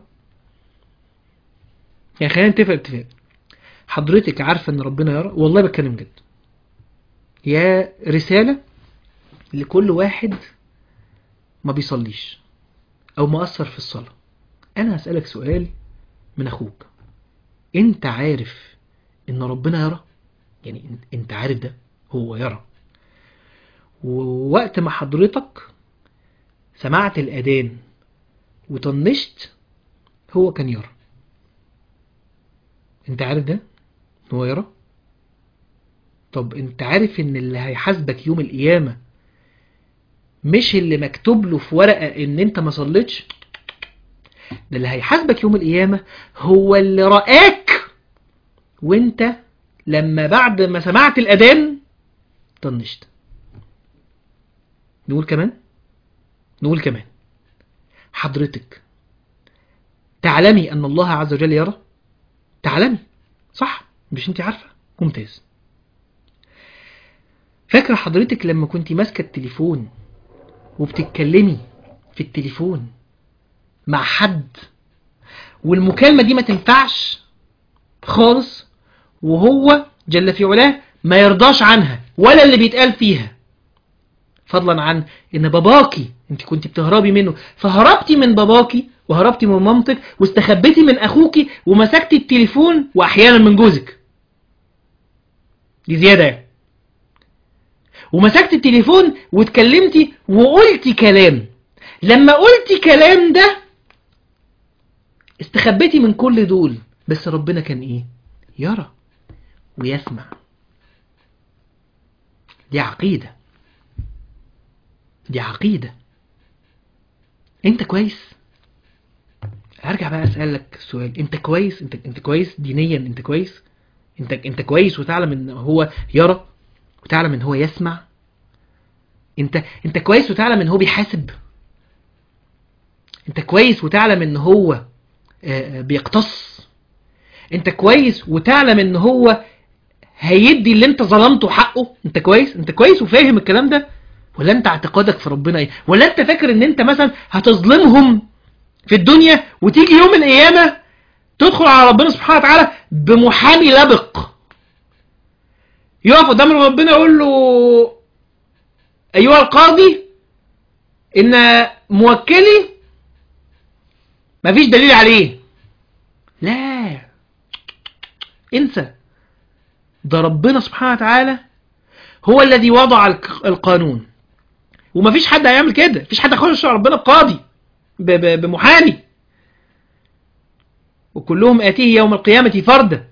يعني خلينا نتفق اتفاق حضرتك عارفة أن ربنا يرى والله بتكلم جد يا رسالة لكل واحد ما بيصليش أو مقصر في الصلاة أنا هسألك سؤال من أخوك أنت عارف ان ربنا يرى يعني إن- انت عارف ده هو يرى ووقت ما حضرتك سمعت الأذان وطنشت هو كان يرى انت عارف ده هو يرى طب انت عارف ان اللي هيحاسبك يوم القيامة مش اللي مكتوب له في ورقة ان انت ما صليتش ده اللي هيحاسبك يوم القيامة هو اللي رآك وانت لما بعد ما سمعت الأذان طنشت نقول كمان نقول كمان حضرتك تعلمي أن الله عز وجل يرى تعلمي صح مش انت عارفة ممتاز فاكرة حضرتك لما كنت ماسكة التليفون وبتتكلمي في التليفون مع حد والمكالمة دي ما تنفعش خالص وهو جل في علاه ما يرضاش عنها ولا اللي بيتقال فيها فضلا عن ان باباكي انت كنت بتهربي منه فهربتي من باباكي وهربتي من مامتك واستخبيتي من اخوكي ومسكتي التليفون واحيانا من جوزك دي زيادة يعني ومسكت التليفون واتكلمتي وقلتي كلام لما قلتي كلام ده استخبيتي من كل دول بس ربنا كان ايه يرى ويسمع دي عقيدة دي عقيدة انت كويس هرجع بقى اسألك سؤال انت كويس انت انت كويس دينيا انت كويس انت انت كويس وتعلم ان هو يرى وتعلم ان هو يسمع انت انت كويس وتعلم ان هو بيحاسب انت كويس وتعلم ان هو آه، آه، بيقتص انت كويس وتعلم ان هو هيدي اللي انت ظلمته حقه انت كويس انت كويس وفاهم الكلام ده ولا انت اعتقادك في ربنا ايه ولا انت فاكر ان انت مثلا هتظلمهم في الدنيا وتيجي يوم القيامة تدخل على ربنا سبحانه وتعالى بمحامي لبق يقف قدام ربنا يقول له ايها القاضي ان موكلي مفيش دليل عليه لا انسى ده ربنا سبحانه وتعالى هو الذي وضع الق- القانون ومفيش حد هيعمل كده مفيش حد هيخش على ربنا بقاضي ب- ب- بمحامي وكلهم آتيه يوم القيامة فردا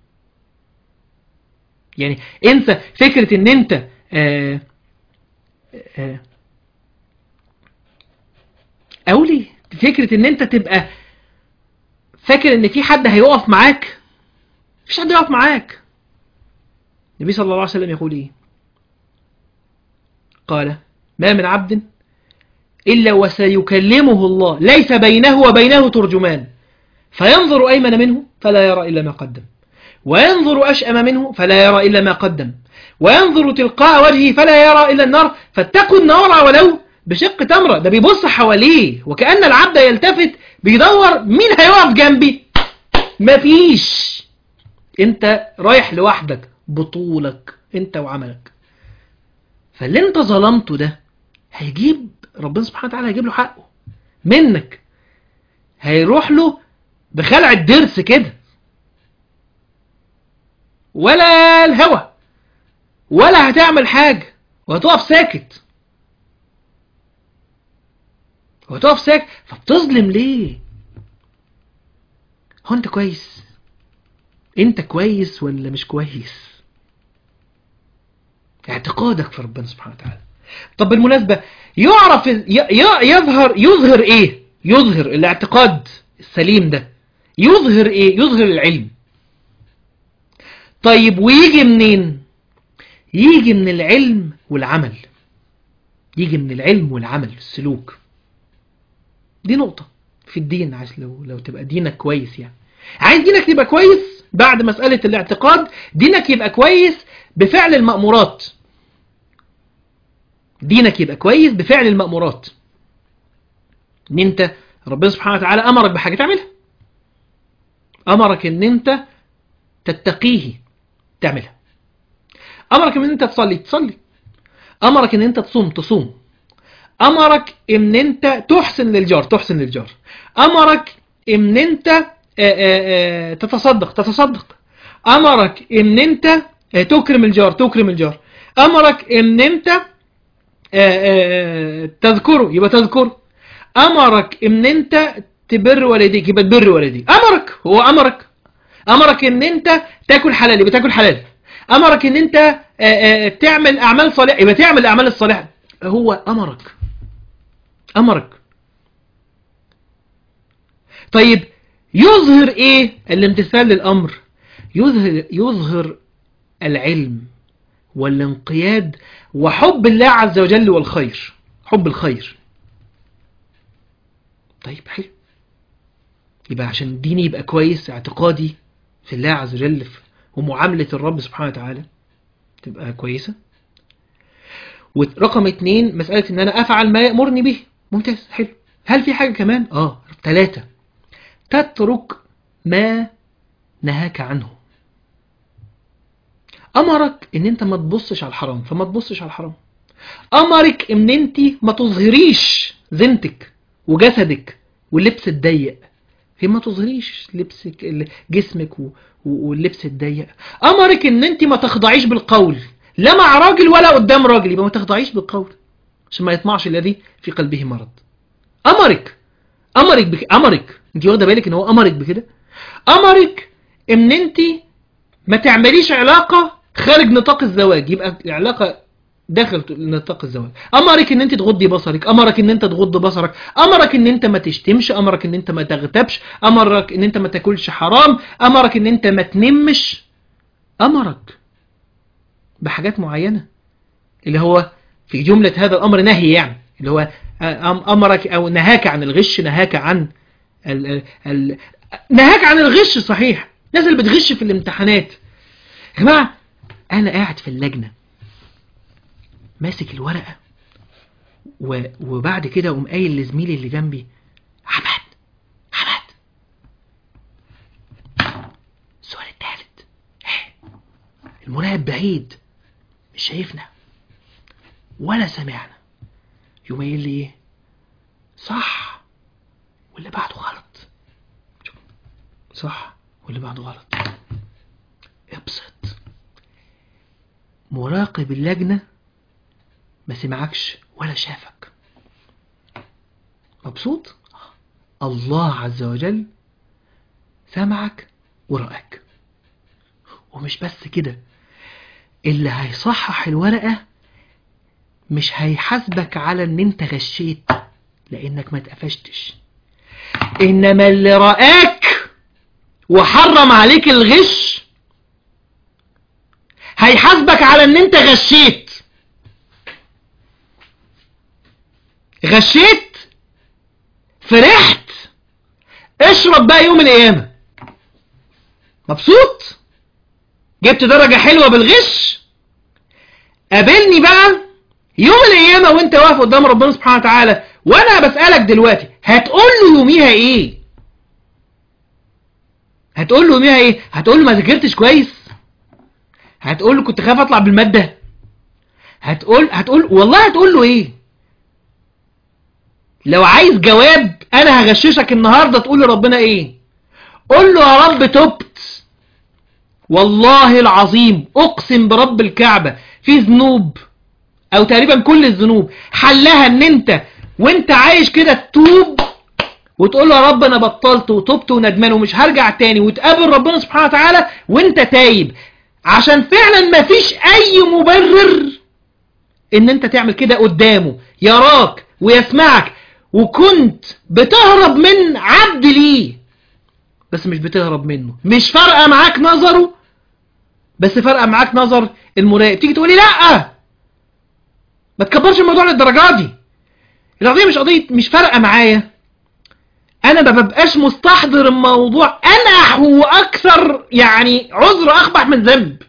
يعني انسى فكرة ان انت آه آه اقول ايه فكرة ان انت تبقى فاكر ان في حد هيقف معاك مفيش حد يقف معاك النبي صلى الله عليه وسلم يقول ايه قال ما من عبد إلا وسيكلمه الله ليس بينه وبينه ترجمان فينظر أيمن منه فلا يرى إلا ما قدم وينظر أشأم منه فلا يرى إلا ما قدم وينظر تلقاء وجهه فلا يرى إلا النار فاتقوا النار ولو بشق تمرة ده بيبص حواليه وكأن العبد يلتفت بيدور مين هيقف جنبي مفيش انت رايح لوحدك بطولك انت وعملك فاللي انت ظلمته ده هيجيب ربنا سبحانه وتعالى هيجيب له حقه منك هيروح له بخلع الدرس كده ولا الهوى ولا هتعمل حاجة وهتقف ساكت وهتقف ساكت فبتظلم ليه هو انت كويس انت كويس ولا مش كويس اعتقادك في ربنا سبحانه وتعالى طب بالمناسبة يعرف ي- ي- يظهر يظهر ايه يظهر الاعتقاد السليم ده يظهر ايه يظهر العلم طيب ويجي منين يجي من العلم والعمل يجي من العلم والعمل السلوك دي نقطة في الدين عايز لو لو تبقى دينك كويس يعني عايز دينك يبقى كويس بعد مسألة الاعتقاد دينك يبقى كويس بفعل المأمورات دينك يبقى كويس بفعل المأمورات ان انت ربنا سبحانه وتعالى امرك بحاجة تعملها امرك ان انت تتقيه تعملها امرك ان انت تصلي تصلي امرك ان انت تصوم تصوم امرك ان انت تحسن للجار تحسن للجار امرك ان انت آه، آه، آه، تتصدق تتصدق امرك ان انت آه، تكرم الجار تكرم الجار امرك ان انت آه، آه، تذكره يبقى تذكره امرك ان انت تبر والديك يبقى تبر والديك امرك هو امرك امرك ان انت تاكل حلال يبقى تاكل حلال امرك ان انت آه، آه، تعمل اعمال صالحه يبقى تعمل الاعمال الصالحه هو امرك امرك طيب يظهر ايه الامتثال للامر يظهر يظهر العلم والانقياد وحب الله عز وجل والخير حب الخير طيب حلو يبقى عشان ديني يبقى كويس اعتقادي في الله عز وجل في- ومعاملة الرب سبحانه وتعالى تبقى كويسة ورقم اتنين مسألة ان انا افعل ما يأمرني به ممتاز حلو هل في حاجة كمان اه ثلاثة تترك ما نهاك عنه امرك ان انت ما تبصش على الحرام فما تبصش على الحرام امرك ان انت ما تظهريش زينتك وجسدك واللبس الضيق في ما تظهريش لبسك ال- جسمك و- و- واللبس الضيق امرك ان انت ما تخضعيش بالقول لا مع راجل ولا قدام راجل يبقى ما تخضعيش بالقول عشان ما يطمعش الذي في قلبه مرض امرك امرك بك امرك انت واخده بالك ان هو امرك بكده امرك ان انت ما تعمليش علاقه خارج نطاق الزواج يبقى العلاقه داخل نطاق الزواج امرك ان انت تغضي بصرك امرك ان انت تغض بصرك امرك ان انت ما تشتمش امرك ان انت ما تغتابش امرك ان انت ما تاكلش حرام امرك ان انت ما تنمش امرك بحاجات معينه اللي هو في جمله هذا الامر نهي يعني اللي هو أم- امرك او نهاك عن الغش نهاك عن ال ال ال نهاك عن الغش صحيح الناس اللي بتغش في الامتحانات يا جماعه انا قاعد في اللجنه ماسك الورقه و... وبعد كده قوم قايل لزميلي اللي جنبي احمد احمد السؤال الثالث المراقب بعيد مش شايفنا ولا سمعنا يقوم قايل لي ايه صح واللي بعده غلط صح واللي بعده غلط ابسط مراقب اللجنة ما سمعكش ولا شافك مبسوط الله عز وجل سمعك ورأك ومش بس كده اللي هيصحح الورقة مش هيحاسبك على ان انت غشيت لانك ما اتقفشتش انما اللي رآك وحرم عليك الغش هيحاسبك على ان انت غشيت غشيت فرحت اشرب بقى يوم القيامة مبسوط جبت درجة حلوة بالغش قابلني بقى يوم القيامة وانت واقف قدام ربنا سبحانه وتعالى وانا بسألك دلوقتي هتقول له يوميها ايه هتقول له يوميها ايه هتقول له ما ذاكرتش كويس هتقول له كنت خايف اطلع بالمادة هتقول هتقول والله هتقول له ايه لو عايز جواب انا هغششك النهاردة تقول لربنا ايه قول له يا رب تبت والله العظيم اقسم برب الكعبة في ذنوب او تقريبا كل الذنوب حلها ان انت وانت عايش كده تتوب وتقول له يا رب انا بطلت وتبت وندمان ومش هرجع تاني وتقابل ربنا سبحانه وتعالى وانت تايب عشان فعلا مفيش اي مبرر ان انت تعمل كده قدامه يراك ويسمعك وكنت بتهرب من عبد ليه بس مش بتهرب منه مش فارقه معاك نظره بس فارقه معاك نظر المراقب تيجي تقولي لا ما تكبرش الموضوع للدرجه دي القضيه مش قضيه مش فارقه معايا انا ما ببقاش مستحضر الموضوع انا هو اكثر يعني عذر اقبح من ذنب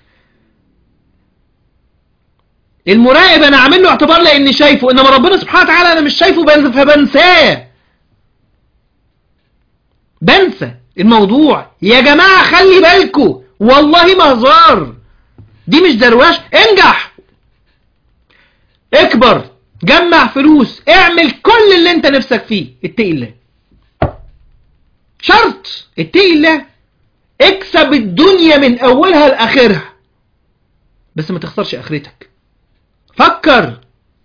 المراقب انا عامل له اعتبار لاني شايفه انما ربنا سبحانه وتعالى انا مش شايفه فبنساه بنسى الموضوع يا جماعة خلي بالكوا والله ما هزار دي مش درواش انجح اكبر جمع فلوس اعمل كل اللي انت نفسك فيه اتقي الله شرط اتقي الله اكسب الدنيا من اولها لاخرها بس ما تخسرش اخرتك فكر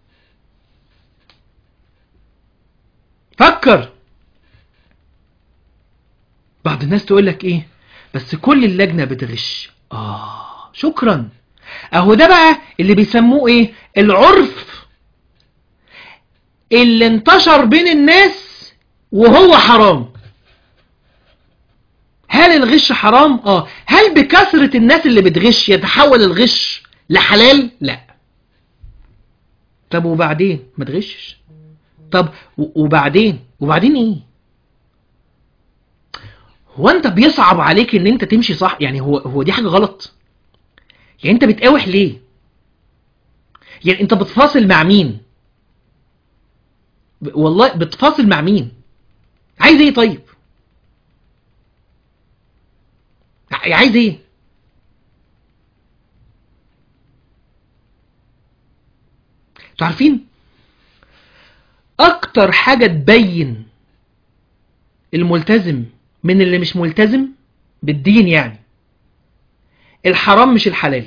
فكر بعض الناس تقول لك ايه بس كل اللجنة بتغش اه شكرا اهو ده بقى اللي بيسموه ايه العرف اللي انتشر بين الناس وهو حرام هل الغش حرام اه هل بكثرة الناس اللي بتغش يتحول الغش لحلال لا طب وبعدين ما تغشش طب وبعدين وبعدين ايه هو انت بيصعب عليك ان انت تمشي صح يعني هو هو دي حاجه غلط يعني انت بتقاوح ليه يعني انت بتفاصل مع مين والله بتفاصل مع مين عايز ايه طيب عايز ايه انتوا عارفين اكتر حاجة تبين الملتزم من اللي مش ملتزم بالدين يعني الحرام مش الحلال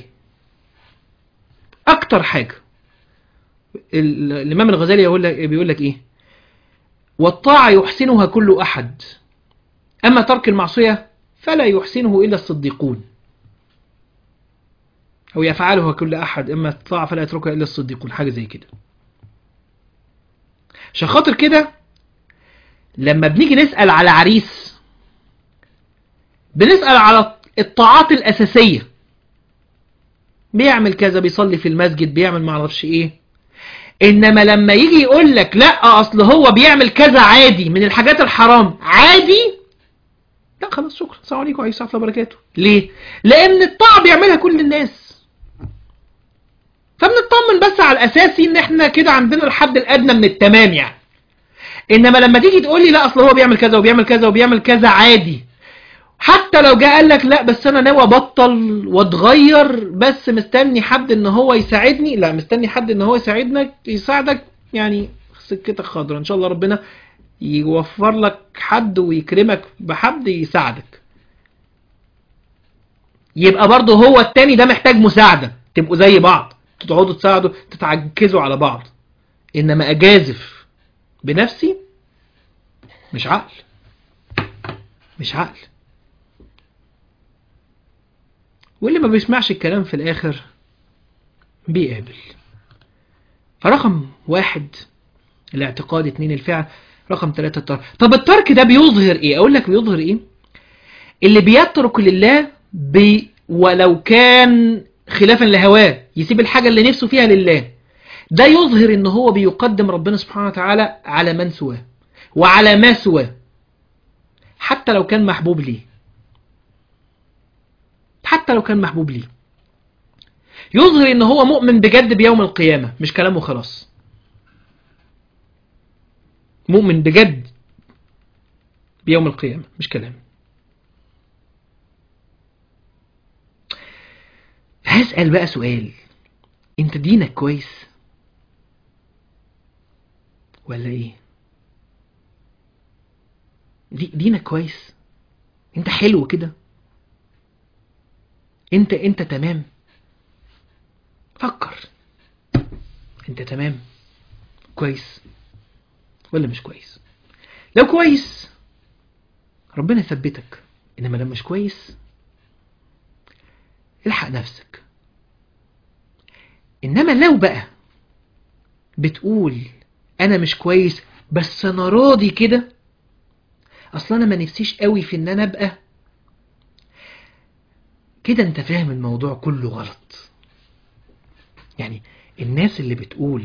اكتر حاجة الامام الغزالي يقول لك بيقول لك ايه والطاعة يحسنها كل احد اما ترك المعصية فلا يحسنه الا الصديقون او يفعلها كل احد اما الطاعة فلا يتركها الا الصديقون حاجة زي كده عشان خاطر كده لما بنيجي نسأل على عريس بنسأل على الطاعات الأساسية بيعمل كذا بيصلي في المسجد بيعمل معرفش ايه انما لما يجي يقول لك لا اصل هو بيعمل كذا عادي من الحاجات الحرام عادي لا خلاص شكرا السلام عليكم وعليكم السلام وبركاته ليه لان الطاعة بيعملها كل الناس فبنطمن بس على الاساسي ان احنا كده عندنا الحد الادنى من التمام يعني انما لما تيجي تقول لي لا اصل هو بيعمل كذا وبيعمل كذا وبيعمل كذا عادي حتى لو جه قال لك لا بس انا ناوي ابطل واتغير بس مستني حد ان هو يساعدني لا مستني حد ان هو يساعدك يساعدك يعني سكتك خضرا ان شاء الله ربنا يوفر لك حد ويكرمك بحد يساعدك يبقى برضه هو التاني ده محتاج مساعدة تبقوا زي بعض تقعدوا تساعدوا تتعكزوا على بعض انما اجازف بنفسي مش عقل مش عقل واللي ما بيسمعش الكلام في الاخر بيقابل فرقم واحد الاعتقاد اتنين الفعل رقم ثلاثة الترك طب الترك ده بيظهر ايه اقول لك بيظهر ايه اللي بيترك لله بي ولو كان خلافا لهواه يسيب الحاجة اللي نفسه فيها لله ده يظهر ان هو بيقدم ربنا سبحانه وتعالى على من سواه وعلى ما سواه حتى لو كان محبوب ليه حتى لو كان محبوب ليه يظهر ان هو مؤمن بجد بيوم القيامة مش كلامه خلاص مؤمن بجد بيوم القيامة مش كلام هسأل بقى سؤال انت دينك كويس ولا ايه دي دينك كويس انت حلو كده انت انت تمام فكر انت تمام كويس ولا مش كويس لو كويس ربنا يثبتك انما لو مش كويس الحق نفسك انما لو بقى بتقول انا مش كويس بس انا راضي كده اصلا انا ما نفسيش قوي في ان انا ابقى كده انت فاهم الموضوع كله غلط يعني الناس اللي بتقول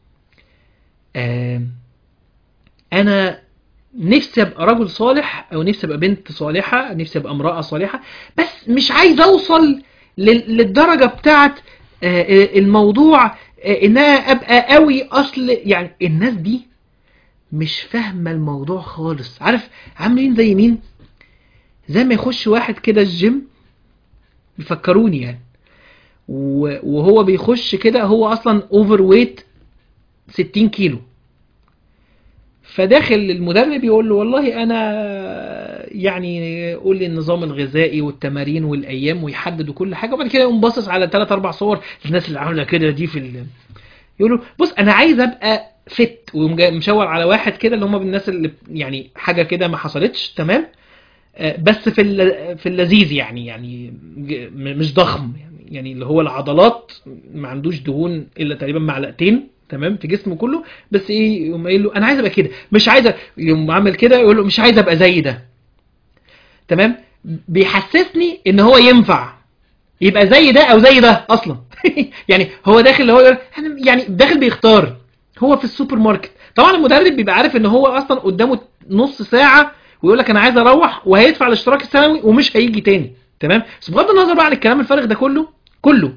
آه انا نفسي ابقى رجل صالح او نفسي ابقى بنت صالحة نفسي ابقى امرأة صالحة بس مش عايز اوصل للدرجة بتاعت آه الموضوع آه ان انا ابقى قوي اصل يعني الناس دي مش فاهمة الموضوع خالص عارف عاملين زي مين زي ما يخش واحد كده الجيم بيفكروني يعني وهو بيخش كده هو اصلا اوفر ويت 60 كيلو فداخل المدرب يقول له والله انا يعني قول لي النظام الغذائي والتمارين والايام ويحدد كل حاجه وبعد كده يقوم باصص على 3 4 صور الناس اللي عامله كده دي في ال... يقول له بص انا عايز ابقى فت ومشاور على واحد كده اللي هم الناس اللي يعني حاجه كده ما حصلتش تمام بس في في اللذيذ يعني يعني مش ضخم يعني يعني اللي هو العضلات ما عندوش دهون الا تقريبا معلقتين تمام في جسمه كله بس ايه يقوم قايل له انا عايز ابقى كده مش عايز يقوم عامل كده يقول له مش عايز ابقى زي ده تمام بيحسسني ان هو ينفع يبقى زي ده او زي ده اصلا يعني هو داخل اللي هو يقول انا يعني داخل بيختار هو في السوبر ماركت طبعا المدرب بيبقى عارف ان هو اصلا قدامه نص ساعه ويقول لك انا عايز اروح وهيدفع الاشتراك السنوي ومش هيجي تاني تمام بس بغض النظر بقى عن الكلام الفارغ ده كله كله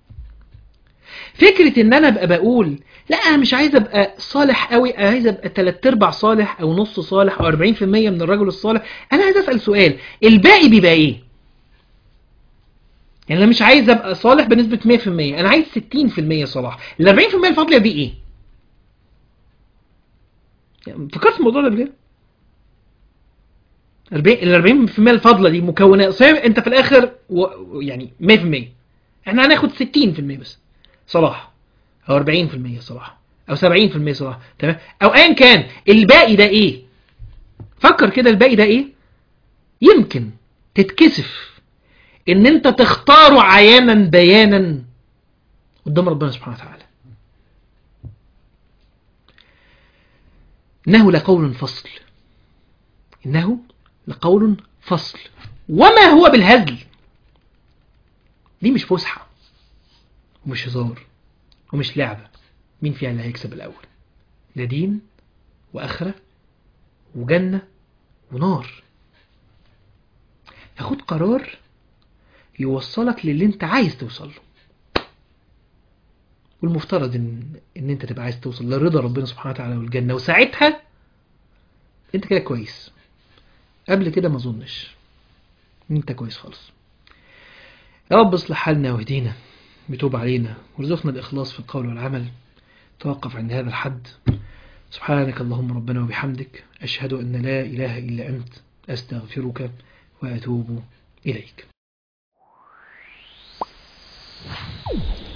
فكرة ان انا ابقى بقول لا انا مش عايز ابقى صالح قوي انا عايز ابقى تلات ارباع صالح او نص صالح او 40% من الرجل الصالح انا عايز اسأل سؤال الباقي بيبقى ايه يعني انا مش عايز ابقى صالح بنسبة 100% انا عايز 60% صلاح ال 40% الفاضلة دي ايه يعني فكرت في الموضوع ده قبل كده 40 ال 40% الفاضله دي مكونات صحيح انت في الاخر و... يعني 100% احنا هناخد 60% بس صلاح او 40% صلاح او 70% صلاح تمام او ايا كان الباقي ده ايه فكر كده الباقي ده ايه يمكن تتكسف ان انت تختاره عيانا بيانا قدام ربنا سبحانه وتعالى انه لقول فصل انه لقول فصل وما هو بالهزل دي مش فسحة ومش هزار ومش لعبة مين فيها اللي هيكسب الأول ده دين وآخرة وجنة ونار فخد قرار يوصلك للي انت عايز توصل له والمفترض ان ان انت تبقى عايز توصل لرضا ربنا سبحانه وتعالى والجنه وساعتها انت كده كويس قبل كده ما اظنش انت كويس خالص يا رب اصلح حالنا واهدينا بتوب علينا وارزقنا الإخلاص في القول والعمل توقف عند هذا الحد سبحانك اللهم ربنا وبحمدك أشهد أن لا إله إلا أنت أستغفرك وأتوب إليك